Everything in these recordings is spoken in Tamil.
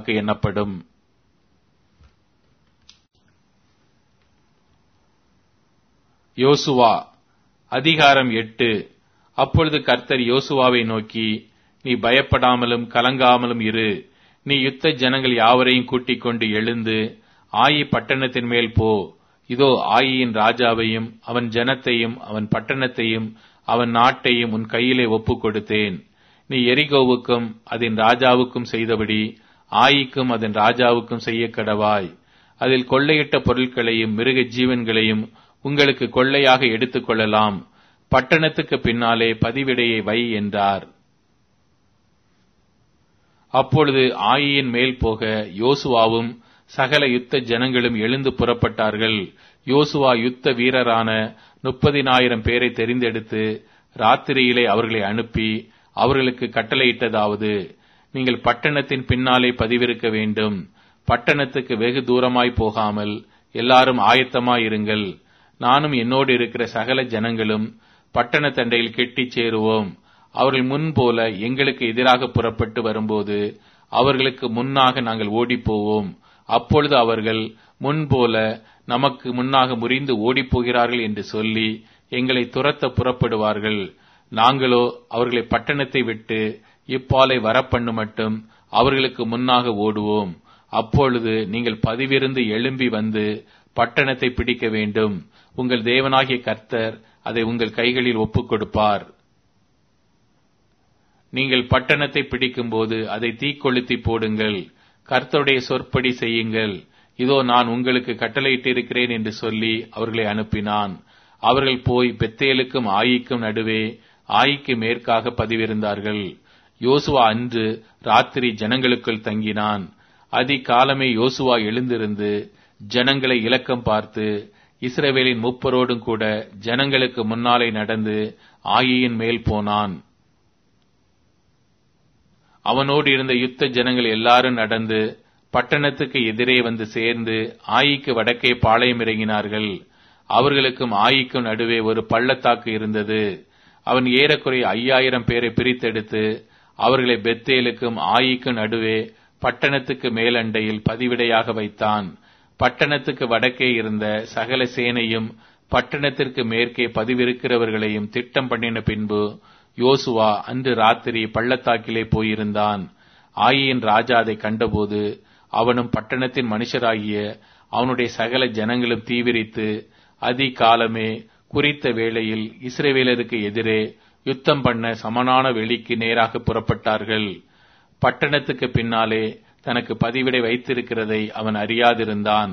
உனக்கு எண்ணப்படும் யோசுவா அதிகாரம் எட்டு அப்பொழுது கர்த்தர் யோசுவாவை நோக்கி நீ பயப்படாமலும் கலங்காமலும் இரு நீ யுத்த ஜனங்கள் யாவரையும் கூட்டிக் கொண்டு எழுந்து ஆயி பட்டணத்தின் மேல் போ இதோ ஆயியின் ராஜாவையும் அவன் ஜனத்தையும் அவன் பட்டணத்தையும் அவன் நாட்டையும் உன் கையிலே ஒப்புக் கொடுத்தேன் நீ எரிகோவுக்கும் அதன் ராஜாவுக்கும் செய்தபடி ஆயிக்கும் அதன் ராஜாவுக்கும் செய்ய கடவாய் அதில் கொள்ளையிட்ட பொருட்களையும் மிருக ஜீவன்களையும் உங்களுக்கு கொள்ளையாக எடுத்துக் கொள்ளலாம் பட்டணத்துக்கு பின்னாலே பதிவிடையை வை என்றார் அப்பொழுது ஆயியின் மேல் போக யோசுவாவும் சகல யுத்த ஜனங்களும் எழுந்து புறப்பட்டார்கள் யோசுவா யுத்த வீரரான முப்பதினாயிரம் பேரை தெரிந்தெடுத்து ராத்திரியிலே அவர்களை அனுப்பி அவர்களுக்கு கட்டளையிட்டதாவது நீங்கள் பட்டணத்தின் பின்னாலே பதிவிருக்க வேண்டும் பட்டணத்துக்கு வெகு தூரமாய் போகாமல் எல்லாரும் ஆயத்தமாயிருங்கள் நானும் என்னோடு இருக்கிற சகல ஜனங்களும் பட்டண தண்டையில் கெட்டிச் சேருவோம் அவர்கள் முன்போல எங்களுக்கு எதிராக புறப்பட்டு வரும்போது அவர்களுக்கு முன்னாக நாங்கள் ஓடிப்போவோம் அப்பொழுது அவர்கள் முன்போல நமக்கு முன்னாக முறிந்து ஓடிப்போகிறார்கள் என்று சொல்லி எங்களை துரத்த புறப்படுவார்கள் நாங்களோ அவர்களை பட்டணத்தை விட்டு இப்பாலை வரப்பண்ணு மட்டும் அவர்களுக்கு முன்னாக ஓடுவோம் அப்பொழுது நீங்கள் பதிவிருந்து எழும்பி வந்து பட்டணத்தை பிடிக்க வேண்டும் உங்கள் தேவனாகிய கர்த்தர் அதை உங்கள் கைகளில் ஒப்புக் கொடுப்பார் நீங்கள் பட்டணத்தை பிடிக்கும்போது அதை தீக்கொளுத்தி போடுங்கள் கர்த்தருடைய சொற்படி செய்யுங்கள் இதோ நான் உங்களுக்கு கட்டளையிட்டிருக்கிறேன் என்று சொல்லி அவர்களை அனுப்பினான் அவர்கள் போய் பெத்தேலுக்கும் ஆயிக்கும் நடுவே ஆயிக்கு மேற்காக பதிவிருந்தார்கள் யோசுவா அன்று ராத்திரி ஜனங்களுக்குள் தங்கினான் அதிகாலமே யோசுவா எழுந்திருந்து ஜனங்களை இலக்கம் பார்த்து இஸ்ரவேலின் முப்பரோடும் கூட ஜனங்களுக்கு முன்னாலே நடந்து ஆயியின் மேல் போனான் அவனோடு இருந்த யுத்த ஜனங்கள் எல்லாரும் நடந்து பட்டணத்துக்கு எதிரே வந்து சேர்ந்து ஆயிக்கு வடக்கே பாளையம் இறங்கினார்கள் அவர்களுக்கும் ஆயிக்கும் நடுவே ஒரு பள்ளத்தாக்கு இருந்தது அவன் ஏறக்குறைய ஐயாயிரம் பேரை பிரித்தெடுத்து அவர்களை பெத்தேலுக்கும் ஆயிக்கும் நடுவே பட்டணத்துக்கு மேலண்டையில் பதிவிடையாக வைத்தான் பட்டணத்துக்கு வடக்கே இருந்த சகல சேனையும் பட்டணத்திற்கு மேற்கே பதிவிருக்கிறவர்களையும் திட்டம் பண்ணின பின்பு யோசுவா அன்று ராத்திரி பள்ளத்தாக்கிலே போயிருந்தான் ஆயியின் ராஜா அதை கண்டபோது அவனும் பட்டணத்தின் மனுஷராகிய அவனுடைய சகல ஜனங்களும் தீவிரித்து அதிகாலமே குறித்த வேளையில் இஸ்ரேவேலருக்கு எதிரே யுத்தம் பண்ண சமனான வெளிக்கு நேராக புறப்பட்டார்கள் பட்டணத்துக்கு பின்னாலே தனக்கு பதிவிடை வைத்திருக்கிறதை அவன் அறியாதிருந்தான்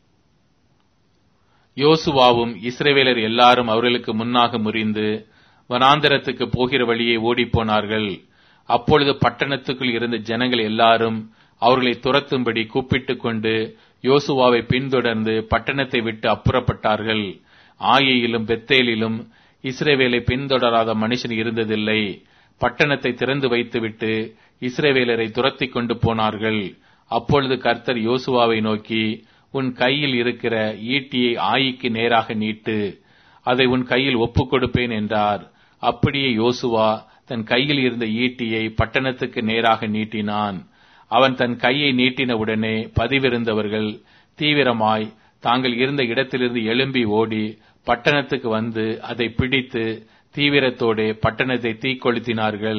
யோசுவாவும் இஸ்ரேவேலர் எல்லாரும் அவர்களுக்கு முன்னாக முறிந்து வனாந்தரத்துக்கு போகிற வழியே ஓடிப்போனார்கள் அப்பொழுது பட்டணத்துக்குள் இருந்த ஜனங்கள் எல்லாரும் அவர்களை துரத்தும்படி கூப்பிட்டுக் கொண்டு யோசுவாவை பின்தொடர்ந்து பட்டணத்தை விட்டு அப்புறப்பட்டார்கள் ஆயியிலும் பெத்தேலிலும் இஸ்ரேவேலை பின்தொடராத மனுஷன் இருந்ததில்லை பட்டணத்தை திறந்து வைத்துவிட்டு இஸ்ரேவேலரை துரத்தி கொண்டு போனார்கள் அப்பொழுது கர்த்தர் யோசுவாவை நோக்கி உன் கையில் இருக்கிற ஈட்டியை ஆயிக்கு நேராக நீட்டு அதை உன் கையில் ஒப்புக் கொடுப்பேன் என்றார் அப்படியே யோசுவா தன் கையில் இருந்த ஈட்டியை பட்டணத்துக்கு நேராக நீட்டினான் அவன் தன் கையை நீட்டினவுடனே பதிவிருந்தவர்கள் தீவிரமாய் தாங்கள் இருந்த இடத்திலிருந்து எழும்பி ஓடி பட்டணத்துக்கு வந்து அதை பிடித்து தீவிரத்தோடே பட்டணத்தை தீக்கொளுத்தினார்கள்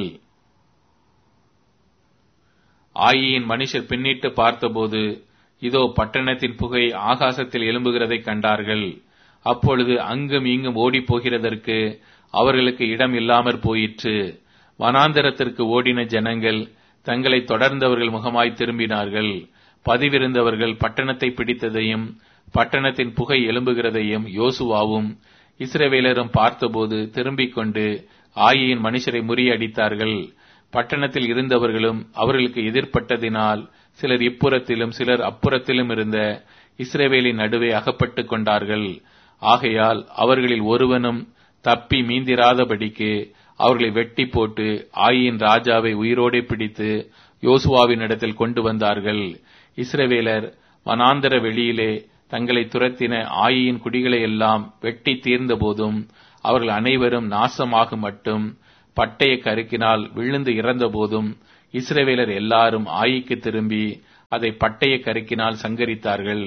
ஆயியின் மனுஷர் பின்னிட்டு பார்த்தபோது இதோ பட்டணத்தின் புகை ஆகாசத்தில் எழும்புகிறதை கண்டார்கள் அப்பொழுது அங்கும் இங்கும் ஓடிப் போகிறதற்கு அவர்களுக்கு இடம் இல்லாமற் போயிற்று வனாந்தரத்திற்கு ஓடின ஜனங்கள் தங்களை தொடர்ந்தவர்கள் முகமாய் திரும்பினார்கள் பதிவிருந்தவர்கள் பட்டணத்தை பிடித்ததையும் பட்டணத்தின் புகை எழும்புகிறதையும் யோசுவாவும் இஸ்ரவேலரும் பார்த்தபோது திரும்பிக் கொண்டு ஆயியின் மனுஷரை முறியடித்தார்கள் பட்டணத்தில் இருந்தவர்களும் அவர்களுக்கு எதிர்ப்பட்டதினால் சிலர் இப்புறத்திலும் சிலர் அப்புறத்திலும் இருந்த இஸ்ரேவேலின் நடுவே அகப்பட்டுக் கொண்டார்கள் ஆகையால் அவர்களில் ஒருவனும் தப்பி மீந்திராதபடிக்கு அவர்களை வெட்டி போட்டு ஆயின் ராஜாவை உயிரோடே பிடித்து யோசுவாவின் இடத்தில் கொண்டு வந்தார்கள் இஸ்ரவேலர் வனாந்தர வெளியிலே தங்களை துரத்தின ஆயின் குடிகளை எல்லாம் வெட்டி தீர்ந்த போதும் அவர்கள் அனைவரும் நாசமாக மட்டும் பட்டய கருக்கினால் விழுந்து இறந்த போதும் இஸ்ரவேலர் எல்லாரும் ஆயிக்கு திரும்பி அதை பட்டய கருக்கினால் சங்கரித்தார்கள்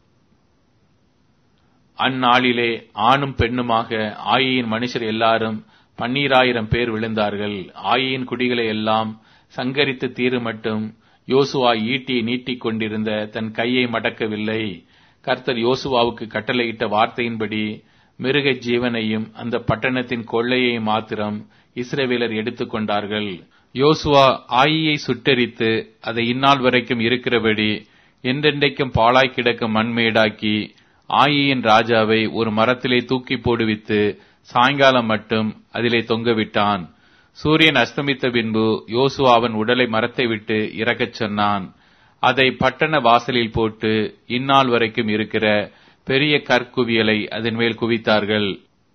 அந்நாளிலே ஆணும் பெண்ணுமாக ஆயியின் மனுஷர் எல்லாரும் பன்னீராயிரம் பேர் விழுந்தார்கள் ஆயியின் குடிகளை எல்லாம் சங்கரித்து தீரு மட்டும் யோசுவா ஈட்டியை நீட்டிக் கொண்டிருந்த தன் கையை மடக்கவில்லை கர்த்தர் யோசுவாவுக்கு கட்டளையிட்ட வார்த்தையின்படி மிருக ஜீவனையும் அந்த பட்டணத்தின் கொள்ளையை மாத்திரம் இஸ்ரவேலர் எடுத்துக்கொண்டார்கள் யோசுவா ஆயியை சுட்டரித்து அதை இந்நாள் வரைக்கும் இருக்கிறபடி என்றென்றைக்கும் பாழாய் கிடக்கும் மண்மேடாக்கி ஆயியின் ராஜாவை ஒரு மரத்திலே தூக்கி போடுவித்து சாயங்காலம் மட்டும் அதிலே தொங்கவிட்டான் சூரியன் அஸ்தமித்த பின்பு யோசுவா அவன் உடலை மரத்தை விட்டு இறக்கச் சொன்னான் அதை பட்டண வாசலில் போட்டு இந்நாள் வரைக்கும் இருக்கிற பெரிய கற்குவியலை அதன் மேல் குவித்தார்கள்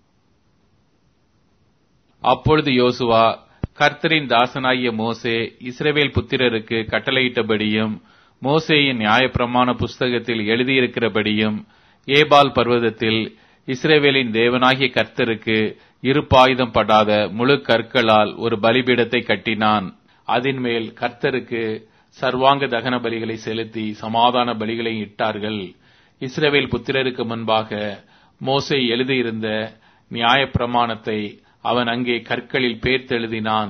அப்பொழுது யோசுவா கர்த்தரின் தாசனாகிய மோசே இஸ்ரவேல் புத்திரருக்கு கட்டளையிட்டபடியும் மோசேயின் நியாயப்பிரமாண புஸ்தகத்தில் எழுதியிருக்கிறபடியும் ஏபால் பர்வதத்தில் இஸ்ரேவேலின் தேவனாகிய கர்த்தருக்கு இருப்பாயுதம் படாத முழு கற்களால் ஒரு பலிபீடத்தை கட்டினான் அதன் மேல் கர்த்தருக்கு சர்வாங்க தகன பலிகளை செலுத்தி சமாதான பலிகளை இட்டார்கள் இஸ்ரவேல் புத்திரருக்கு முன்பாக மோசே எழுதியிருந்த நியாயப்பிரமாணத்தை அவன் அங்கே கற்களில் பேர்த்தெழுதினான்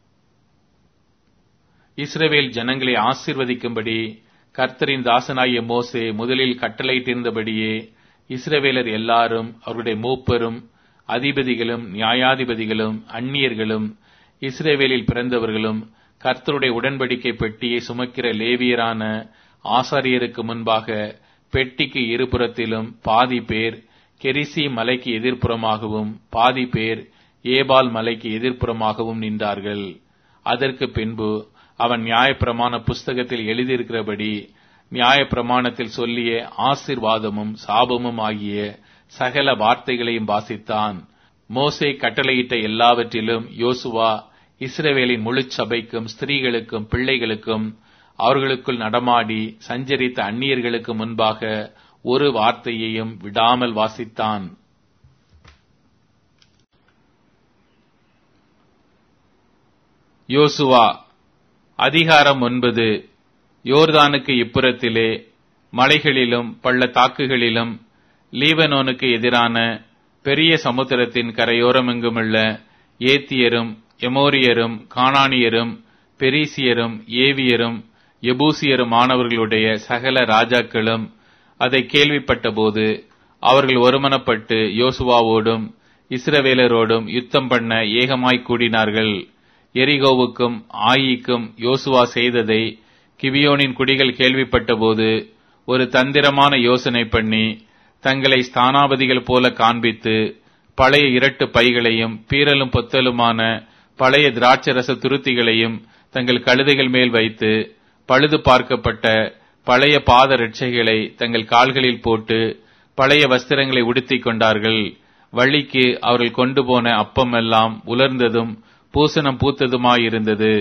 இஸ்ரவேல் ஜனங்களை ஆசிர்வதிக்கும்படி கர்த்தரின் தாசனாகிய மோசே முதலில் கட்டளையிட்டிருந்தபடியே இஸ்ரவேலர் எல்லாரும் அவருடைய மூப்பரும் அதிபதிகளும் நியாயாதிபதிகளும் அந்நியர்களும் இஸ்ரேவேலில் பிறந்தவர்களும் கர்த்தருடைய உடன்படிக்கை பெட்டியை சுமக்கிற லேவியரான ஆசாரியருக்கு முன்பாக பெட்டிக்கு இருபுறத்திலும் பாதி பேர் கெரிசி மலைக்கு எதிர்ப்புறமாகவும் பாதி பேர் ஏபால் மலைக்கு எதிர்ப்புறமாகவும் நின்றார்கள் அதற்கு பின்பு அவன் நியாயப்பிரமாண புஸ்தகத்தில் எழுதியிருக்கிறபடி நியாயப்பிரமாணத்தில் சொல்லிய ஆசிர்வாதமும் சாபமும் ஆகிய சகல வார்த்தைகளையும் வாசித்தான் மோசே கட்டளையிட்ட எல்லாவற்றிலும் யோசுவா இஸ்ரவேலின் முழு சபைக்கும் ஸ்திரீகளுக்கும் பிள்ளைகளுக்கும் அவர்களுக்குள் நடமாடி சஞ்சரித்த அந்நியர்களுக்கு முன்பாக ஒரு வார்த்தையையும் விடாமல் வாசித்தான் யோசுவா அதிகாரம் ஒன்பது யோர்தானுக்கு இப்புறத்திலே மலைகளிலும் பள்ளத்தாக்குகளிலும் லீபனோனுக்கு எதிரான பெரிய சமுத்திரத்தின் கரையோரமெங்குமுள்ள ஏத்தியரும் எமோரியரும் கானானியரும் பெரிசியரும் ஏவியரும் எபூசியரும் மாணவர்களுடைய சகல ராஜாக்களும் அதை கேள்விப்பட்டபோது அவர்கள் ஒருமனப்பட்டு யோசுவாவோடும் இஸ்ரவேலரோடும் யுத்தம் பண்ண ஏகமாய் கூடினார்கள் எரிகோவுக்கும் ஆயிக்கும் யோசுவா செய்ததை கிவியோனின் குடிகள் கேள்விப்பட்டபோது ஒரு தந்திரமான யோசனை பண்ணி தங்களை ஸ்தானாபதிகள் போல காண்பித்து பழைய இரட்டு பைகளையும் பீரலும் பொத்தலுமான பழைய திராட்சரச துருத்திகளையும் தங்கள் கழுதைகள் மேல் வைத்து பழுது பார்க்கப்பட்ட பழைய பாத ரட்சைகளை தங்கள் கால்களில் போட்டு பழைய வஸ்திரங்களை உடுத்திக் கொண்டார்கள் வள்ளிக்கு அவர்கள் கொண்டு போன அப்பம் எல்லாம் உலர்ந்ததும் பூசணம் பூத்ததுமாயிருந்தது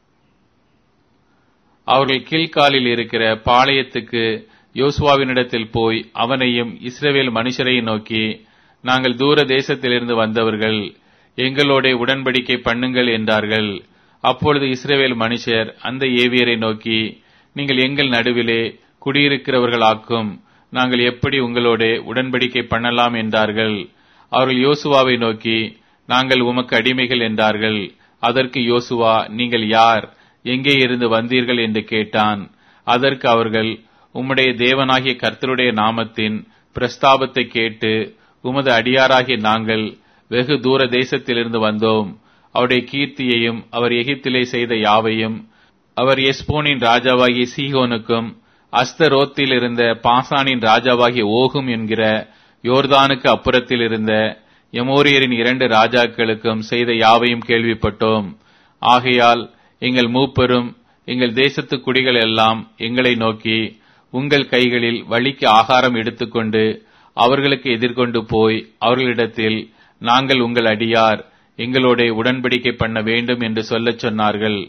அவர்கள் கீழ்காலில் இருக்கிற பாளையத்துக்கு யோசுவாவினிடத்தில் போய் அவனையும் இஸ்ரவேல் மனுஷரையும் நோக்கி நாங்கள் தூர தேசத்திலிருந்து வந்தவர்கள் எங்களோட உடன்படிக்கை பண்ணுங்கள் என்றார்கள் அப்பொழுது இஸ்ரவேல் மனுஷர் அந்த ஏவியரை நோக்கி நீங்கள் எங்கள் நடுவிலே குடியிருக்கிறவர்களாக்கும் நாங்கள் எப்படி உங்களோட உடன்படிக்கை பண்ணலாம் என்றார்கள் அவர்கள் யோசுவாவை நோக்கி நாங்கள் உமக்கு அடிமைகள் என்றார்கள் அதற்கு யோசுவா நீங்கள் யார் எங்கே இருந்து வந்தீர்கள் என்று கேட்டான் அதற்கு அவர்கள் உம்முடைய தேவனாகிய கர்த்தருடைய நாமத்தின் பிரஸ்தாபத்தை கேட்டு உமது அடியாராகிய நாங்கள் வெகு தூர தேசத்திலிருந்து வந்தோம் அவருடைய கீர்த்தியையும் அவர் எகிப்திலே செய்த யாவையும் அவர் எஸ்போனின் ராஜாவாகிய சீகோனுக்கும் அஸ்தரோத்தில் இருந்த பாசானின் ராஜாவாகிய ஓகும் என்கிற யோர்தானுக்கு அப்புறத்தில் இருந்த எமோரியரின் இரண்டு ராஜாக்களுக்கும் செய்த யாவையும் கேள்விப்பட்டோம் ஆகையால் எங்கள் மூப்பரும் எங்கள் தேசத்து குடிகள் எல்லாம் எங்களை நோக்கி உங்கள் கைகளில் வழிக்கு ஆகாரம் எடுத்துக்கொண்டு அவர்களுக்கு எதிர்கொண்டு போய் அவர்களிடத்தில் நாங்கள் உங்கள் அடியார் எங்களோட உடன்படிக்கை பண்ண வேண்டும் என்று சொல்லச் சொன்னார்கள்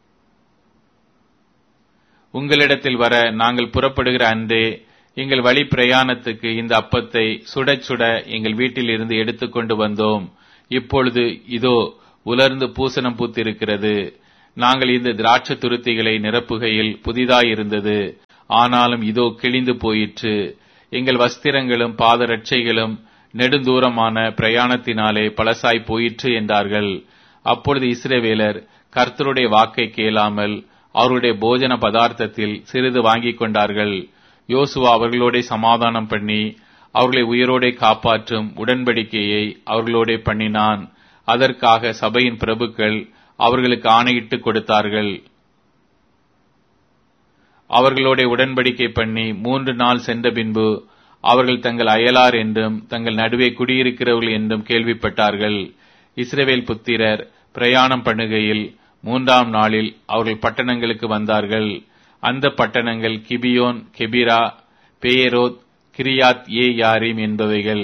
உங்களிடத்தில் வர நாங்கள் புறப்படுகிற அன்றே எங்கள் வழி பிரயாணத்துக்கு இந்த அப்பத்தை சுடச் சுட எங்கள் வீட்டில் இருந்து எடுத்துக்கொண்டு வந்தோம் இப்பொழுது இதோ உலர்ந்து பூசணம் பூத்திருக்கிறது நாங்கள் இந்த திராட்சை துருத்திகளை நிரப்புகையில் புதிதாயிருந்தது ஆனாலும் இதோ கிழிந்து போயிற்று எங்கள் வஸ்திரங்களும் பாதரட்சைகளும் நெடுந்தூரமான பிரயாணத்தினாலே பழசாய் போயிற்று என்றார்கள் அப்பொழுது இஸ்ரவேலர் கர்த்தருடைய வாக்கை கேளாமல் அவருடைய போஜன பதார்த்தத்தில் சிறிது வாங்கிக் கொண்டார்கள் யோசுவா அவர்களோட சமாதானம் பண்ணி அவர்களை உயிரோடே காப்பாற்றும் உடன்படிக்கையை அவர்களோடே பண்ணினான் அதற்காக சபையின் பிரபுக்கள் அவர்களுக்கு ஆணையிட்டு கொடுத்தார்கள் அவர்களோட உடன்படிக்கை பண்ணி மூன்று நாள் சென்ற பின்பு அவர்கள் தங்கள் அயலார் என்றும் தங்கள் நடுவே குடியிருக்கிறவர்கள் என்றும் கேள்விப்பட்டார்கள் இஸ்ரவேல் புத்திரர் பிரயாணம் பண்ணுகையில் மூன்றாம் நாளில் அவர்கள் பட்டணங்களுக்கு வந்தார்கள் அந்த பட்டணங்கள் Gibeon Chephirah Beeroth Kirjath jearim என்பவைகள்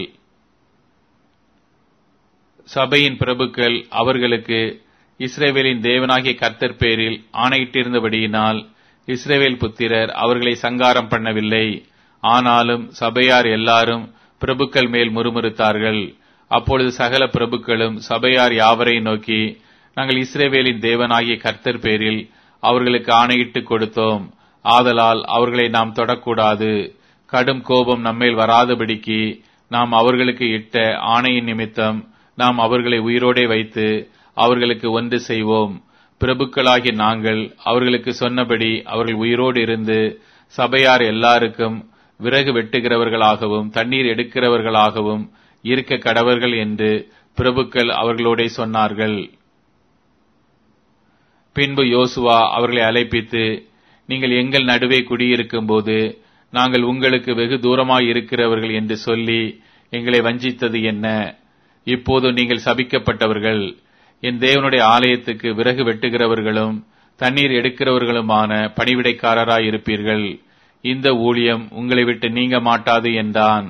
சபையின் பிரபுக்கள் அவர்களுக்கு இஸ்ரேவேலின் தேவனாகிய கர்த்தர் பேரில் ஆணையிட்டிருந்தபடியினால் இஸ்ரேவேல் புத்திரர் அவர்களை சங்காரம் பண்ணவில்லை ஆனாலும் சபையார் எல்லாரும் பிரபுக்கள் மேல் முறுமுறுத்தார்கள் அப்பொழுது சகல பிரபுக்களும் சபையார் யாவரை நோக்கி நாங்கள் இஸ்ரேவேலின் தேவனாகிய கர்த்தர் பேரில் அவர்களுக்கு ஆணையிட்டு கொடுத்தோம் ஆதலால் அவர்களை நாம் தொடக்கூடாது கடும் கோபம் நம்மேல் வராதபடிக்கு நாம் அவர்களுக்கு இட்ட ஆணையின் நிமித்தம் நாம் அவர்களை உயிரோடே வைத்து அவர்களுக்கு ஒன்று செய்வோம் பிரபுக்களாகிய நாங்கள் அவர்களுக்கு சொன்னபடி அவர்கள் உயிரோடு இருந்து சபையார் எல்லாருக்கும் விறகு வெட்டுகிறவர்களாகவும் தண்ணீர் எடுக்கிறவர்களாகவும் இருக்க கடவர்கள் என்று பிரபுக்கள் அவர்களோட சொன்னார்கள் பின்பு யோசுவா அவர்களை அழைப்பித்து நீங்கள் எங்கள் நடுவே குடியிருக்கும் போது நாங்கள் உங்களுக்கு வெகு தூரமாய் இருக்கிறவர்கள் என்று சொல்லி எங்களை வஞ்சித்தது என்ன இப்போது நீங்கள் சபிக்கப்பட்டவர்கள் என் தேவனுடைய ஆலயத்துக்கு விறகு வெட்டுகிறவர்களும் தண்ணீர் எடுக்கிறவர்களுமான பணிவிடைக்காரராய் இருப்பீர்கள் இந்த ஊழியம் உங்களை விட்டு நீங்க மாட்டாது என்றான்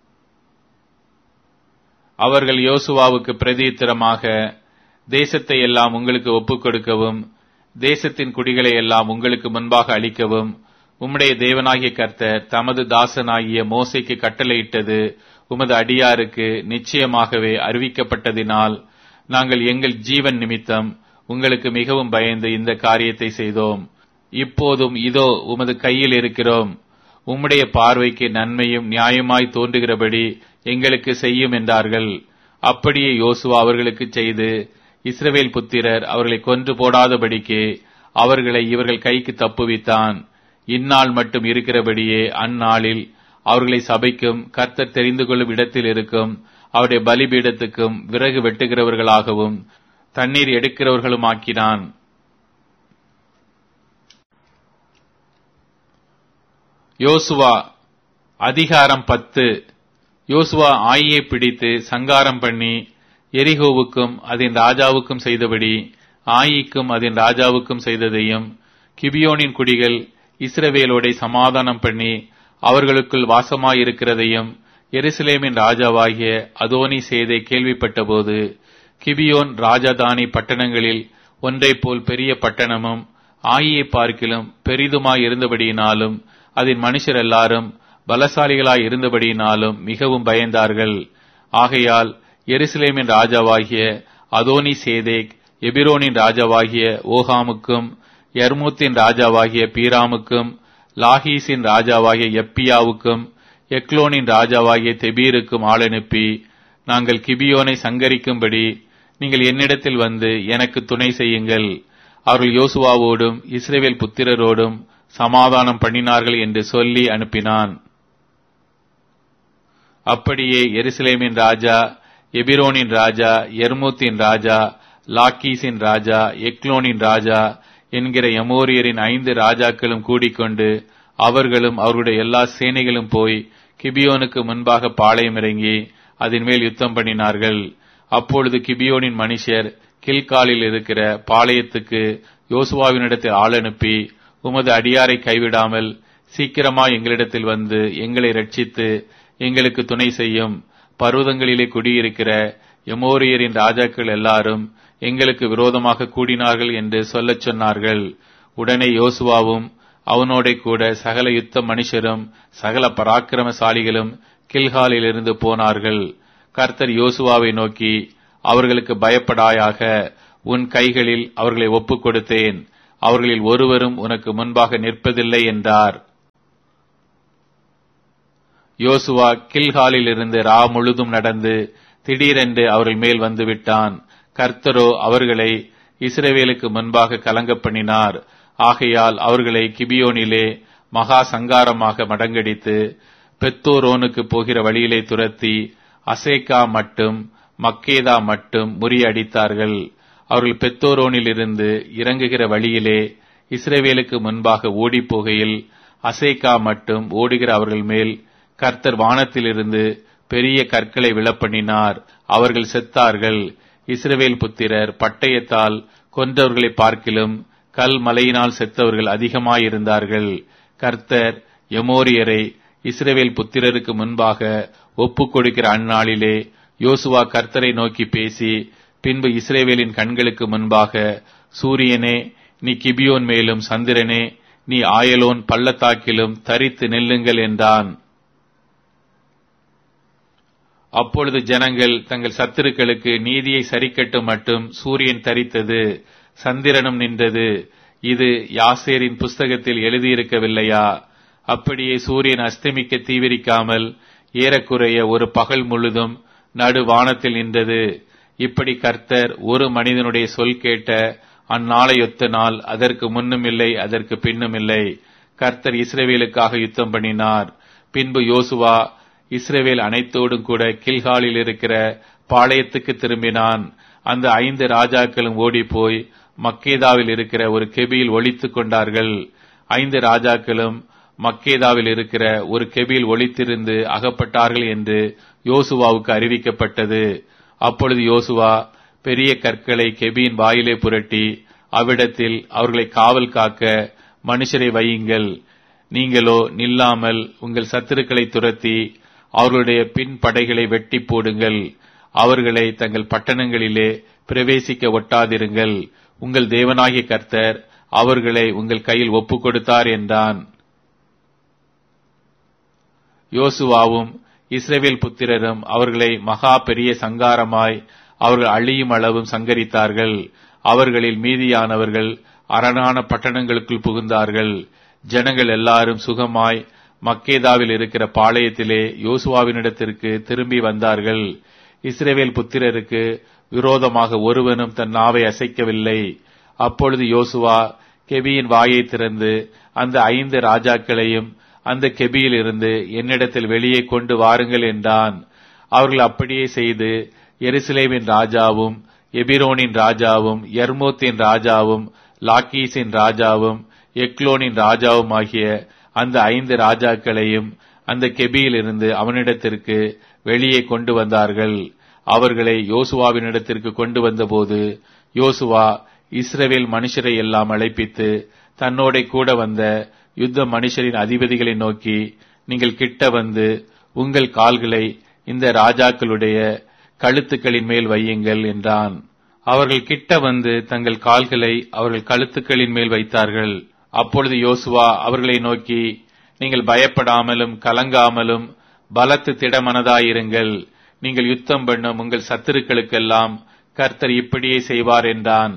அவர்கள் யோசுவாவுக்கு பிரதித்திரமாக தேசத்தை எல்லாம் உங்களுக்கு ஒப்புக் கொடுக்கவும் தேசத்தின் குடிகளை எல்லாம் உங்களுக்கு முன்பாக அளிக்கவும் உம்முடைய தேவனாகிய கர்த்தர் தமது தாசனாகிய மோசைக்கு கட்டளையிட்டது உமது அடியாருக்கு நிச்சயமாகவே அறிவிக்கப்பட்டதினால் நாங்கள் எங்கள் ஜீவன் நிமித்தம் உங்களுக்கு மிகவும் பயந்து இந்த காரியத்தை செய்தோம் இப்போதும் இதோ உமது கையில் இருக்கிறோம் உம்முடைய பார்வைக்கு நன்மையும் நியாயமாய் தோன்றுகிறபடி எங்களுக்கு செய்யும் என்றார்கள் அப்படியே யோசுவா அவர்களுக்கு செய்து இஸ்ரவேல் புத்திரர் அவர்களை கொன்று போடாதபடிக்கு அவர்களை இவர்கள் கைக்கு தப்புவித்தான் இந்நாள் மட்டும் இருக்கிறபடியே அந்நாளில் அவர்களை சபைக்கும் கர்த்தர் தெரிந்து கொள்ளும் இடத்தில் இருக்கும் அவருடைய பலிபீடத்துக்கும் விறகு வெட்டுகிறவர்களாகவும் தண்ணீர் எடுக்கிறவர்களும் ஆக்கினான் யோசுவா அதிகாரம் பத்து யோசுவா ஆயியை பிடித்து சங்காரம் பண்ணி எரிகோவுக்கும் அதன் ராஜாவுக்கும் செய்தபடி ஆயிக்கும் அதன் ராஜாவுக்கும் செய்ததையும் கிபியோனின் குடிகள் இஸ்ரவேலோட சமாதானம் பண்ணி அவர்களுக்குள் வாசமாயிருக்கிறதையும் எருசலேமின் ராஜாவாகிய அதோனி செய்தை கேள்விப்பட்டபோது கிபியோன் ராஜதானி பட்டணங்களில் ஒன்றைப் போல் பெரிய பட்டணமும் ஆயியை பார்க்கிலும் பெரிதுமாய் இருந்தபடியினாலும் அதன் மனுஷர் எல்லாரும் பலசாலிகளாய் இருந்தபடியினாலும் மிகவும் பயந்தார்கள் ஆகையால் எருசலேமின் ராஜாவாகிய அதோனி சேதேக் எபிரோனின் ராஜாவாகிய ஓஹாமுக்கும் யர்மூத்தின் ராஜாவாகிய பீராமுக்கும் லாஹீஸின் ராஜாவாகிய எப்பியாவுக்கும் எக்லோனின் ராஜாவாகிய தெபீருக்கும் ஆள் அனுப்பி நாங்கள் கிபியோனை சங்கரிக்கும்படி நீங்கள் என்னிடத்தில் வந்து எனக்கு துணை செய்யுங்கள் அவர்கள் யோசுவாவோடும் இஸ்ரேவேல் புத்திரரோடும் சமாதானம் பண்ணினார்கள் என்று சொல்லி அனுப்பினான் அப்படியே எருசலேமின் ராஜா எபிரோனின் ராஜா எர்மூத்தின் ராஜா லாக்கீஸின் ராஜா எக்லோனின் ராஜா என்கிற எமோரியரின் ஐந்து ராஜாக்களும் கூடிக்கொண்டு அவர்களும் அவருடைய எல்லா சேனைகளும் போய் கிபியோனுக்கு முன்பாக பாளையம் இறங்கி அதன் மேல் யுத்தம் பண்ணினார்கள் அப்பொழுது கிபியோனின் மனுஷர் கில்காலில் இருக்கிற பாளையத்துக்கு யோசுவாவினிடத்தில் ஆள் அனுப்பி உமது அடியாரை கைவிடாமல் சீக்கிரமா எங்களிடத்தில் வந்து எங்களை ரட்சித்து எங்களுக்கு துணை செய்யும் பர்வதங்களிலே குடியிருக்கிற எமோரியரின் ராஜாக்கள் எல்லாரும் எங்களுக்கு விரோதமாக கூடினார்கள் என்று சொல்லச் சொன்னார்கள் உடனே யோசுவாவும் அவனோட கூட சகல யுத்த மனுஷரும் சகல பராக்கிரமசாலிகளும் கில்காலிலிருந்து போனார்கள் கர்த்தர் யோசுவாவை நோக்கி அவர்களுக்கு பயப்படாயாக உன் கைகளில் அவர்களை ஒப்புக் கொடுத்தேன் அவர்களில் ஒருவரும் உனக்கு முன்பாக நிற்பதில்லை என்றார் யோசுவா கில்காலில் இருந்து ரா முழுதும் நடந்து திடீரென்று அவர்கள் மேல் வந்து விட்டான் கர்த்தரோ அவர்களை இஸ்ரவேலுக்கு முன்பாக கலங்க பண்ணினார் ஆகையால் அவர்களை கிபியோனிலே மகா சங்காரமாக மடங்கடித்து பெத்தோரோனுக்கு போகிற வழியிலே துரத்தி அசேக்கா மட்டும் மக்கேதா மட்டும் முறியடித்தார்கள் அவர்கள் பெத்தோரோனில் இருந்து இறங்குகிற வழியிலே இஸ்ரேவேலுக்கு முன்பாக ஓடிப் போகையில் அசேக்கா மட்டும் ஓடுகிற அவர்கள் மேல் கர்த்தர் வானத்திலிருந்து பெரிய கற்களை விழப்பண்ணினார் அவர்கள் செத்தார்கள் இஸ்ரவேல் புத்திரர் பட்டயத்தால் கொன்றவர்களை பார்க்கிலும் கல் மலையினால் செத்தவர்கள் அதிகமாயிருந்தார்கள் கர்த்தர் எமோரியரை இஸ்ரவேல் புத்திரருக்கு முன்பாக ஒப்புக் கொடுக்கிற அந்நாளிலே யோசுவா கர்த்தரை நோக்கி பேசி பின்பு இஸ்ரேவேலின் கண்களுக்கு முன்பாக சூரியனே நீ கிபியோன் மேலும் சந்திரனே நீ ஆயலோன் பள்ளத்தாக்கிலும் தரித்து நெல்லுங்கள் என்றான் அப்பொழுது ஜனங்கள் தங்கள் சத்துருக்களுக்கு நீதியை சரிக்கட்டும் மட்டும் சூரியன் தரித்தது சந்திரனும் நின்றது இது யாசேரின் புஸ்தகத்தில் எழுதியிருக்கவில்லையா அப்படியே சூரியன் அஸ்தமிக்க தீவிரிக்காமல் ஏறக்குறைய ஒரு பகல் முழுதும் நடு வானத்தில் நின்றது இப்படி கர்த்தர் ஒரு மனிதனுடைய சொல் கேட்ட அந்நாளையொத்த நாள் அதற்கு முன்னும் இல்லை அதற்கு பின்னும் இல்லை கர்த்தர் இஸ்ரேவேலுக்காக யுத்தம் பண்ணினார் பின்பு யோசுவா இஸ்ரேவேல் அனைத்தோடும் கூட கில்காலில் இருக்கிற பாளையத்துக்கு திரும்பினான் அந்த ஐந்து ராஜாக்களும் ஓடிப்போய் மக்கேதாவில் இருக்கிற ஒரு கெபியில் ஒழித்துக் கொண்டார்கள் ஐந்து ராஜாக்களும் மக்கேதாவில் இருக்கிற ஒரு கெபியில் ஒளித்திருந்து அகப்பட்டார்கள் என்று யோசுவாவுக்கு அறிவிக்கப்பட்டது அப்பொழுது யோசுவா பெரிய கற்களை கெபியின் வாயிலே புரட்டி அவ்விடத்தில் அவர்களை காவல் காக்க மனுஷரை வையுங்கள் நீங்களோ நில்லாமல் உங்கள் சத்துருக்களை துரத்தி அவர்களுடைய பின் படைகளை வெட்டி போடுங்கள் அவர்களை தங்கள் பட்டணங்களிலே பிரவேசிக்க ஒட்டாதிருங்கள் உங்கள் தேவனாகிய கர்த்தர் அவர்களை உங்கள் கையில் ஒப்புக் கொடுத்தார் என்றான் யோசுவாவும் இஸ்ரேவேல் புத்திரரும் அவர்களை மகா பெரிய சங்காரமாய் அவர்கள் அழியும் அளவும் சங்கரித்தார்கள் அவர்களில் மீதியானவர்கள் அரணான பட்டணங்களுக்குள் புகுந்தார்கள் ஜனங்கள் எல்லாரும் சுகமாய் மக்கேதாவில் இருக்கிற பாளையத்திலே யோசுவாவினிடத்திற்கு திரும்பி வந்தார்கள் இஸ்ரேவேல் புத்திரருக்கு விரோதமாக ஒருவனும் தன் நாவை அசைக்கவில்லை அப்பொழுது யோசுவா கெபியின் வாயை திறந்து அந்த ஐந்து ராஜாக்களையும் அந்த கெபியில் இருந்து என்னிடத்தில் வெளியே கொண்டு வாருங்கள் என்றான் அவர்கள் அப்படியே செய்து எருசலேமின் ராஜாவும் எபிரோனின் ராஜாவும் எர்மோத்தின் ராஜாவும் லாக்கீஸின் ராஜாவும் எக்லோனின் ராஜாவும் ஆகிய அந்த ஐந்து ராஜாக்களையும் அந்த கெபியில் இருந்து அவனிடத்திற்கு வெளியே கொண்டு வந்தார்கள் அவர்களை யோசுவாவினிடத்திற்கு கொண்டு வந்தபோது யோசுவா இஸ்ரவேல் மனுஷரை எல்லாம் அழைப்பித்து தன்னோட கூட வந்த யுத்த மனுஷரின் அதிபதிகளை நோக்கி நீங்கள் கிட்ட வந்து உங்கள் கால்களை இந்த ராஜாக்களுடைய கழுத்துக்களின் மேல் வையுங்கள் என்றான் அவர்கள் கிட்ட வந்து தங்கள் கால்களை அவர்கள் கழுத்துக்களின் மேல் வைத்தார்கள் அப்பொழுது யோசுவா அவர்களை நோக்கி நீங்கள் பயப்படாமலும் கலங்காமலும் பலத்து திடமனதாயிருங்கள் நீங்கள் யுத்தம் பண்ணும் உங்கள் சத்துருக்களுக்கெல்லாம் கர்த்தர் இப்படியே செய்வார் என்றான்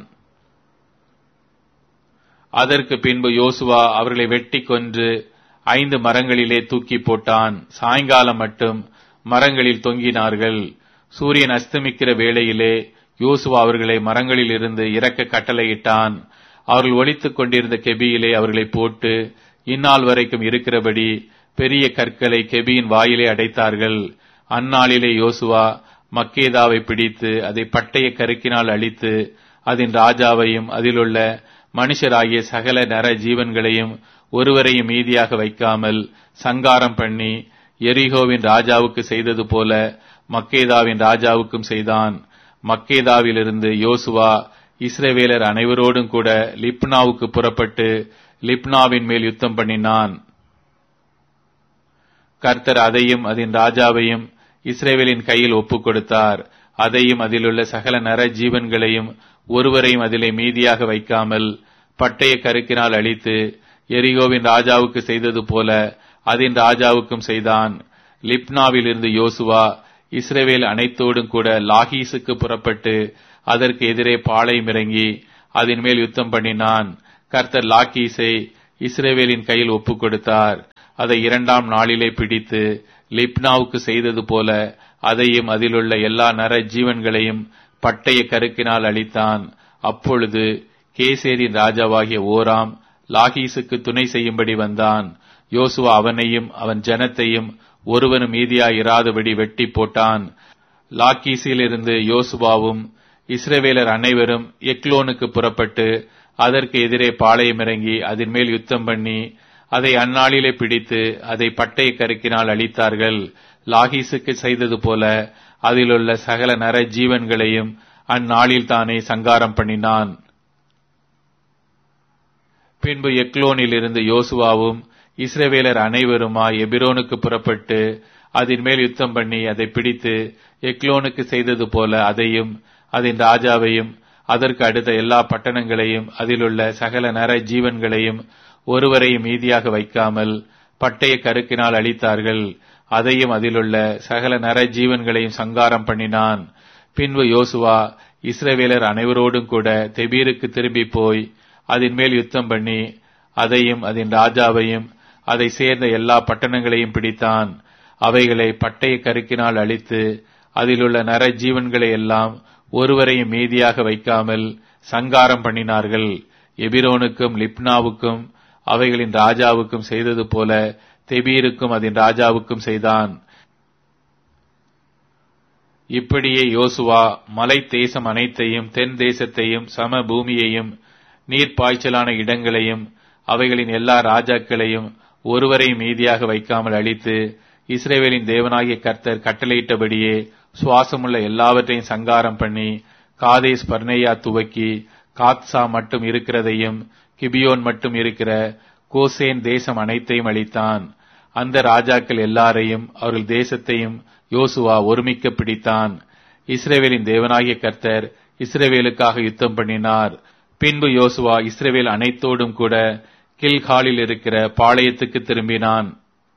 அதற்கு பின்பு யோசுவா அவர்களை வெட்டி கொன்று ஐந்து மரங்களிலே தூக்கி போட்டான் சாயங்காலம் மட்டும் மரங்களில் தொங்கினார்கள் சூரியன் அஸ்தமிக்கிற வேளையிலே யோசுவா அவர்களை மரங்களில் இருந்து இறக்க கட்டளையிட்டான் அவர்கள் ஒழித்துக் கொண்டிருந்த கெபியிலே அவர்களை போட்டு இந்நாள் வரைக்கும் இருக்கிறபடி பெரிய கற்களை கெபியின் வாயிலே அடைத்தார்கள் அந்நாளிலே யோசுவா மக்கேதாவை பிடித்து அதை பட்டய கருக்கினால் அழித்து அதன் ராஜாவையும் அதிலுள்ள மனுஷராகிய சகல நர ஜீவன்களையும் ஒருவரையும் மீதியாக வைக்காமல் சங்காரம் பண்ணி எரிகோவின் ராஜாவுக்கு செய்தது போல மக்கேதாவின் ராஜாவுக்கும் செய்தான் மக்கேதாவிலிருந்து யோசுவா இஸ்ரவேலர் அனைவரோடும் கூட லிப்னாவுக்கு புறப்பட்டு லிப்னாவின் மேல் யுத்தம் பண்ணினான் கர்த்தர் அதையும் அதன் ராஜாவையும் இஸ்ரேவேலின் கையில் ஒப்புக் கொடுத்தார் அதையும் அதிலுள்ள சகல நர ஜீவன்களையும் ஒருவரையும் அதிலே மீதியாக வைக்காமல் பட்டய கருக்கினால் அழித்து எரிகோவின் ராஜாவுக்கு செய்தது போல அதன் ராஜாவுக்கும் செய்தான் லிப்னாவில் இருந்து யோசுவா இஸ்ரேவேல் அனைத்தோடும் கூட லாகீசுக்கு புறப்பட்டு அதற்கு எதிரே பாளையம் இறங்கி அதன் மேல் யுத்தம் பண்ணினான் கர்த்தர் லாக்கீஸை இஸ்ரேவேலின் கையில் ஒப்புக் கொடுத்தார் அதை இரண்டாம் நாளிலே பிடித்து லிப்னாவுக்கு செய்தது போல அதையும் அதிலுள்ள எல்லா நர ஜீவன்களையும் பட்டய கருக்கினால் அழித்தான் அப்பொழுது கேசேரின் ராஜாவாகிய ஓராம் லாகீசுக்கு துணை செய்யும்படி வந்தான் யோசுவா அவனையும் அவன் ஜனத்தையும் ஒருவனும் மீதியாய் இராதபடி வெட்டி போட்டான் லாக்கீசிலிருந்து யோசுவாவும் இஸ்ரவேலர் அனைவரும் எக்லோனுக்கு புறப்பட்டு அதற்கு எதிரே பாளையம் இறங்கி அதன் மேல் யுத்தம் பண்ணி அதை அந்நாளிலே பிடித்து அதை பட்டய கருக்கினால் அழித்தார்கள் லாகீசுக்கு செய்தது போல அதிலுள்ள சகல நர ஜீவன்களையும் அந்நாளில் தானே சங்காரம் பண்ணினான் பின்பு எக்லோனில் இருந்து யோசுவாவும் இஸ்ரவேலர் அனைவருமாய் எபிரோனுக்கு புறப்பட்டு அதன் மேல் யுத்தம் பண்ணி அதை பிடித்து எக்லோனுக்கு செய்தது போல அதையும் அதன் ராஜாவையும் அதற்கு அடுத்த எல்லா பட்டணங்களையும் அதிலுள்ள சகல நர ஜீவன்களையும் ஒருவரையும் மீதியாக வைக்காமல் பட்டய கருக்கினால் அழித்தார்கள் அதையும் அதிலுள்ள சகல நர ஜீவன்களையும் சங்காரம் பண்ணினான் பின்பு யோசுவா இஸ்ரவேலர் அனைவரோடும் கூட தெபீருக்கு திரும்பி போய் அதன் மேல் யுத்தம் பண்ணி அதையும் அதன் ராஜாவையும் அதை சேர்ந்த எல்லா பட்டணங்களையும் பிடித்தான் அவைகளை பட்டய கருக்கினால் அழித்து அதிலுள்ள நர ஜீவன்களை எல்லாம் ஒருவரையும் மீதியாக வைக்காமல் சங்காரம் பண்ணினார்கள் எபிரோனுக்கும் லிப்னாவுக்கும் அவைகளின் ராஜாவுக்கும் செய்தது போல தெபீருக்கும் அதன் ராஜாவுக்கும் செய்தான் இப்படியே யோசுவா மலை தேசம் அனைத்தையும் தென் தேசத்தையும் சம பூமியையும் நீர்ப்பாய்ச்சலான இடங்களையும் அவைகளின் எல்லா ராஜாக்களையும் ஒருவரையும் மீதியாக வைக்காமல் அழித்து இஸ்ரேவேலின் தேவனாகிய கர்த்தர் கட்டளையிட்டபடியே சுவாசமுள்ள எல்லாவற்றையும் சங்காரம் பண்ணி காதேஸ் பர்னேயா துவக்கி காத்சா மட்டும் இருக்கிறதையும் கிபியோன் மட்டும் இருக்கிற கோசேன் தேசம் அனைத்தையும் அளித்தான் அந்த ராஜாக்கள் எல்லாரையும் அவர்கள் தேசத்தையும் யோசுவா ஒருமிக்க பிடித்தான் இஸ்ரேவேலின் தேவனாகிய கர்த்தர் இஸ்ரேவேலுக்காக யுத்தம் பண்ணினார் பின்பு யோசுவா இஸ்ரேவேல் அனைத்தோடும் கூட கில்காலில் இருக்கிற பாளையத்துக்கு திரும்பினான்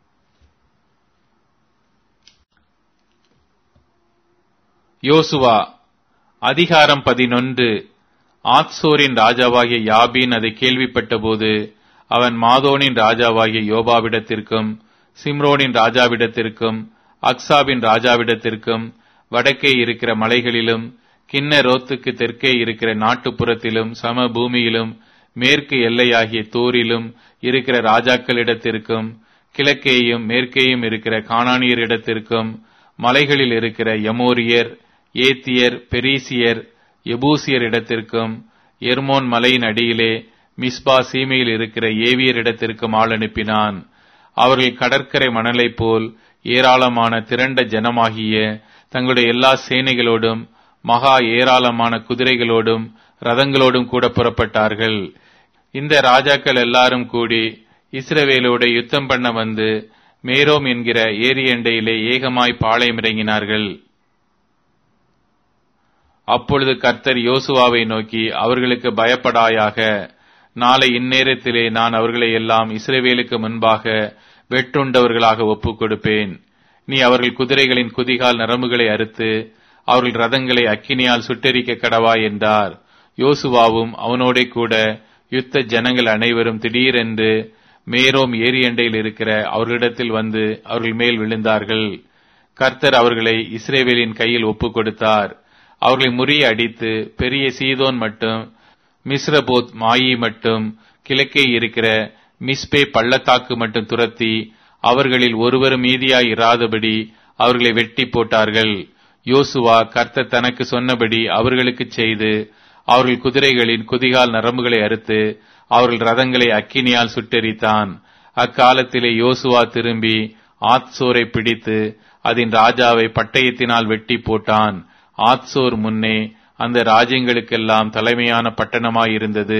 யோசுவா அதிகாரம் பதினொன்று ஆத்சோரின் ராஜாவாகிய யாபீன் அதை கேள்விப்பட்டபோது அவன் மாதோனின் ராஜாவாகிய யோபாவிடத்திற்கும் சிம்ரோனின் ராஜாவிடத்திற்கும் அக்சாபின் ராஜாவிடத்திற்கும் வடக்கே இருக்கிற மலைகளிலும் கிண்ணரோத்துக்கு தெற்கே இருக்கிற நாட்டுப்புறத்திலும் சம பூமியிலும் மேற்கு எல்லையாகிய தோரிலும் இருக்கிற ராஜாக்களிடத்திற்கும் கிழக்கேயும் மேற்கேயும் இருக்கிற காணானியரிடத்திற்கும் மலைகளில் இருக்கிற யமோரியர் ஏத்தியர் பெரிசியர் எபூசியர் இடத்திற்கும் எர்மோன் மலையின் அடியிலே மிஸ்பா சீமையில் இருக்கிற ஏவியர் இடத்திற்கும் ஆள் அனுப்பினான் அவர்கள் கடற்கரை மணலைப் போல் ஏராளமான திரண்ட ஜனமாகிய தங்களுடைய எல்லா சேனைகளோடும் மகா ஏராளமான குதிரைகளோடும் ரதங்களோடும் கூட புறப்பட்டார்கள் இந்த ராஜாக்கள் எல்லாரும் கூடி இஸ்ரவேலோடு யுத்தம் பண்ண வந்து மேரோம் என்கிற ஏரியண்டையிலே ஏகமாய் பாளையமிறங்கினார்கள் அப்பொழுது கர்த்தர் யோசுவாவை நோக்கி அவர்களுக்கு பயப்படாயாக நாளை இந்நேரத்திலே நான் அவர்களை எல்லாம் இஸ்ரவேலுக்கு முன்பாக வெட்டுண்டவர்களாக ஒப்புக் கொடுப்பேன் நீ அவர்கள் குதிரைகளின் குதிகால் நரம்புகளை அறுத்து அவர்கள் ரதங்களை அக்கினியால் சுட்டெரிக்க கடவா என்றார் யோசுவாவும் அவனோடே கூட யுத்த ஜனங்கள் அனைவரும் திடீரென்று மேரோம் ஏரியண்டையில் இருக்கிற அவர்களிடத்தில் வந்து அவர்கள் மேல் விழுந்தார்கள் கர்த்தர் அவர்களை இஸ்ரேவேலின் கையில் ஒப்புக் கொடுத்தார் அவர்களை முறிய அடித்து பெரிய சீதோன் மட்டும் மிஸ்ரபோத் மாயி மட்டும் கிழக்கே இருக்கிற மிஸ்பே பள்ளத்தாக்கு மட்டும் துரத்தி அவர்களில் ஒருவரும் மீதியாய் இராதபடி அவர்களை வெட்டி போட்டார்கள் யோசுவா கர்த்தர் தனக்கு சொன்னபடி அவர்களுக்கு செய்து அவர்கள் குதிரைகளின் குதிகால் நரம்புகளை அறுத்து அவர்கள் ரதங்களை அக்கினியால் சுட்டெரித்தான் அக்காலத்திலே யோசுவா திரும்பி ஆத்சோரை பிடித்து அதன் ராஜாவை பட்டயத்தினால் வெட்டி போட்டான் ஆத்சோர் முன்னே அந்த ராஜ்யங்களுக்கெல்லாம் தலைமையான பட்டணமாயிருந்தது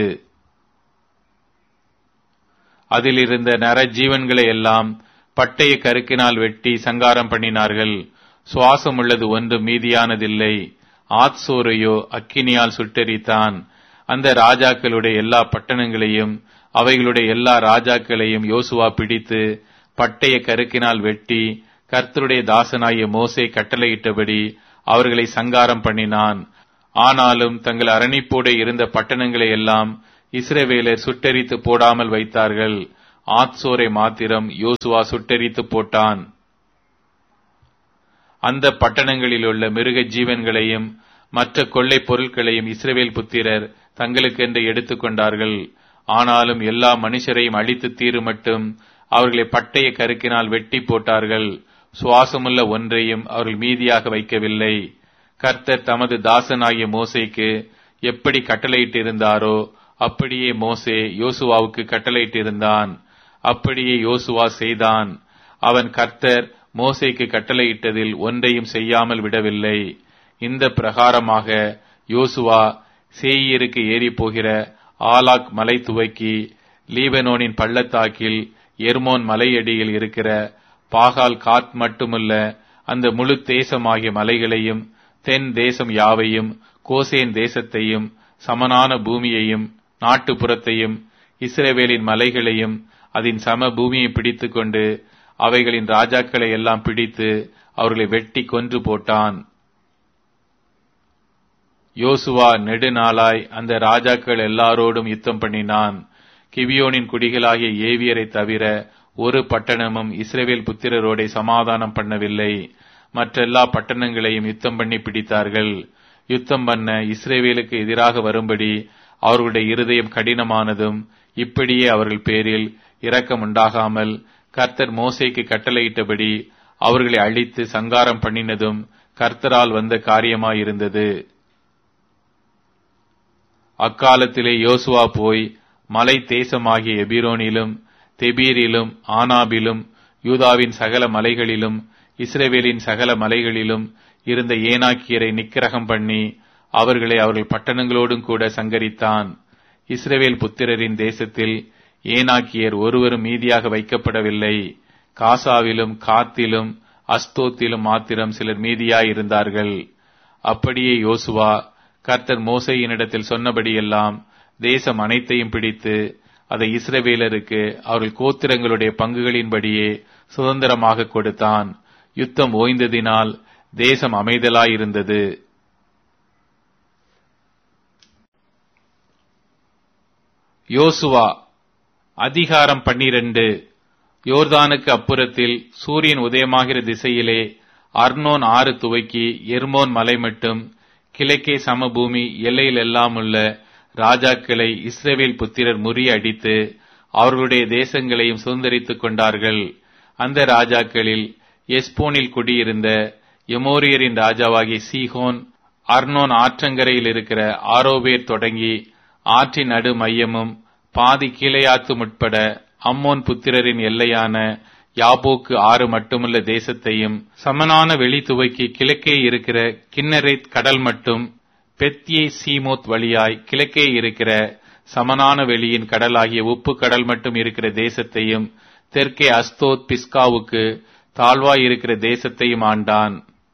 அதில் இருந்த நர ஜீவன்களை எல்லாம் பட்டய கருக்கினால் வெட்டி சங்காரம் பண்ணினார்கள் சுவாசம் உள்ளது ஒன்று மீதியானதில்லை ஆத்சோரையோ அக்கினியால் சுட்டெரித்தான் அந்த ராஜாக்களுடைய எல்லா பட்டணங்களையும் அவைகளுடைய எல்லா ராஜாக்களையும் யோசுவா பிடித்து பட்டய கருக்கினால் வெட்டி கர்த்தருடைய தாசனாகிய மோசே கட்டளையிட்டபடி அவர்களை சங்காரம் பண்ணினான் ஆனாலும் தங்கள் அரணிப்போடு இருந்த பட்டணங்களை எல்லாம் இஸ்ரவேலர் சுட்டெரித்து போடாமல் வைத்தார்கள் ஆத்சோரை மாத்திரம் யோசுவா சுட்டெரித்து போட்டான் அந்த பட்டணங்களிலுள்ள மிருக ஜீவன்களையும் மற்ற கொள்ளை பொருட்களையும் இஸ்ரவேல் புத்திரர் தங்களுக்கென்று எடுத்துக்கொண்டார்கள் ஆனாலும் எல்லா மனுஷரையும் அழித்து தீரு மட்டும் அவர்களை பட்டய கருக்கினால் வெட்டி போட்டார்கள் சுவாசமுள்ள ஒன்றையும் அவர்கள் மீதியாக வைக்கவில்லை கர்த்தர் தமது தாசனாகிய மோசைக்கு எப்படி கட்டளையிட்டிருந்தாரோ அப்படியே மோசே யோசுவாவுக்கு கட்டளையிட்டிருந்தான் அப்படியே யோசுவா செய்தான் அவன் கர்த்தர் மோசைக்கு கட்டளையிட்டதில் ஒன்றையும் செய்யாமல் விடவில்லை இந்த பிரகாரமாக யோசுவா சேயீருக்கு ஏறி போகிற ஆலாக் மலை துவக்கி லீபனோனின் பள்ளத்தாக்கில் எர்மோன் மலையடியில் இருக்கிற பாகால் காத் மட்டுமல்ல அந்த முழு தேசமாகிய மலைகளையும் தென் தேசம் யாவையும் கோசேன் தேசத்தையும் சமனான பூமியையும் நாட்டுப்புறத்தையும் இஸ்ரேவேலின் மலைகளையும் அதன் சம பூமியை பிடித்துக்கொண்டு அவைகளின் ராஜாக்களை எல்லாம் பிடித்து அவர்களை வெட்டி கொன்று போட்டான் யோசுவா நெடுநாளாய் அந்த ராஜாக்கள் எல்லாரோடும் யுத்தம் பண்ணினான் கிவியோனின் குடிகளாகிய ஏவியரை தவிர ஒரு பட்டணமும் இஸ்ரேவேல் புத்திரரோடே சமாதானம் பண்ணவில்லை மற்றெல்லா பட்டணங்களையும் யுத்தம் பண்ணி பிடித்தார்கள் யுத்தம் பண்ண இஸ்ரேவேலுக்கு எதிராக வரும்படி அவர்களுடைய இருதயம் கடினமானதும் இப்படியே அவர்கள் பேரில் இரக்கம் உண்டாகாமல் கர்த்தர் மோசைக்கு கட்டளையிட்டபடி அவர்களை அழித்து சங்காரம் பண்ணினதும் கர்த்தரால் வந்த காரியமாயிருந்தது அக்காலத்திலே யோசுவா போய் மலை தேசமாகிய எபிரோனிலும் தெபீரிலும் ஆனாபிலும் யூதாவின் சகல மலைகளிலும் இஸ்ரேவேலின் சகல மலைகளிலும் இருந்த ஏனாக்கியரை நிக்கிரகம் பண்ணி அவர்களை அவர்கள் பட்டணங்களோடும் கூட சங்கரித்தான் இஸ்ரேவேல் புத்திரரின் தேசத்தில் ஏனாக்கியர் ஒருவரும் மீதியாக வைக்கப்படவில்லை காசாவிலும் காத்திலும் அஸ்தோத்திலும் மாத்திரம் சிலர் மீதியாயிருந்தார்கள் அப்படியே யோசுவா கர்த்தர் மோசையினிடத்தில் சொன்னபடியெல்லாம் தேசம் அனைத்தையும் பிடித்து அதை இஸ்ரவேலருக்கு அவர்கள் கோத்திரங்களுடைய பங்குகளின்படியே சுதந்திரமாக கொடுத்தான் யுத்தம் ஓய்ந்ததினால் தேசம் அமைதலாயிருந்தது யோசுவா அதிகாரம் பன்னிரண்டு யோர்தானுக்கு அப்புறத்தில் சூரியன் உதயமாகிற திசையிலே அர்னோன் ஆறு துவக்கி எர்மோன் மலை மட்டும் கிழக்கே சமபூமி எல்லையில் எல்லாம் உள்ள ராஜாக்களை இஸ்ரேவேல் புத்திரர் முறியடித்து அவர்களுடைய தேசங்களையும் சுதந்திரித்துக் கொண்டார்கள் அந்த ராஜாக்களில் எஸ்போனில் குடியிருந்த எமோரியரின் ராஜாவாகிய சீஹோன் அர்னோன் ஆற்றங்கரையில் இருக்கிற ஆரோவேர் தொடங்கி ஆற்றின் நடு மையமும் பாதி கீழையாத்து உட்பட அம்மோன் புத்திரரின் எல்லையான யாபோக்கு ஆறு மட்டுமுள்ள தேசத்தையும் சமனான வெளி துவக்கி கிழக்கே இருக்கிற கிண்ணரைத் கடல் மட்டும் பெத்தியே சீமோத் வழியாய் கிழக்கே இருக்கிற சமனான வெளியின் கடலாகிய உப்பு கடல் மட்டும் இருக்கிற தேசத்தையும் தெற்கே அஸ்தோத் பிஸ்காவுக்கு தாழ்வாய் இருக்கிற தேசத்தையும் ஆண்டான்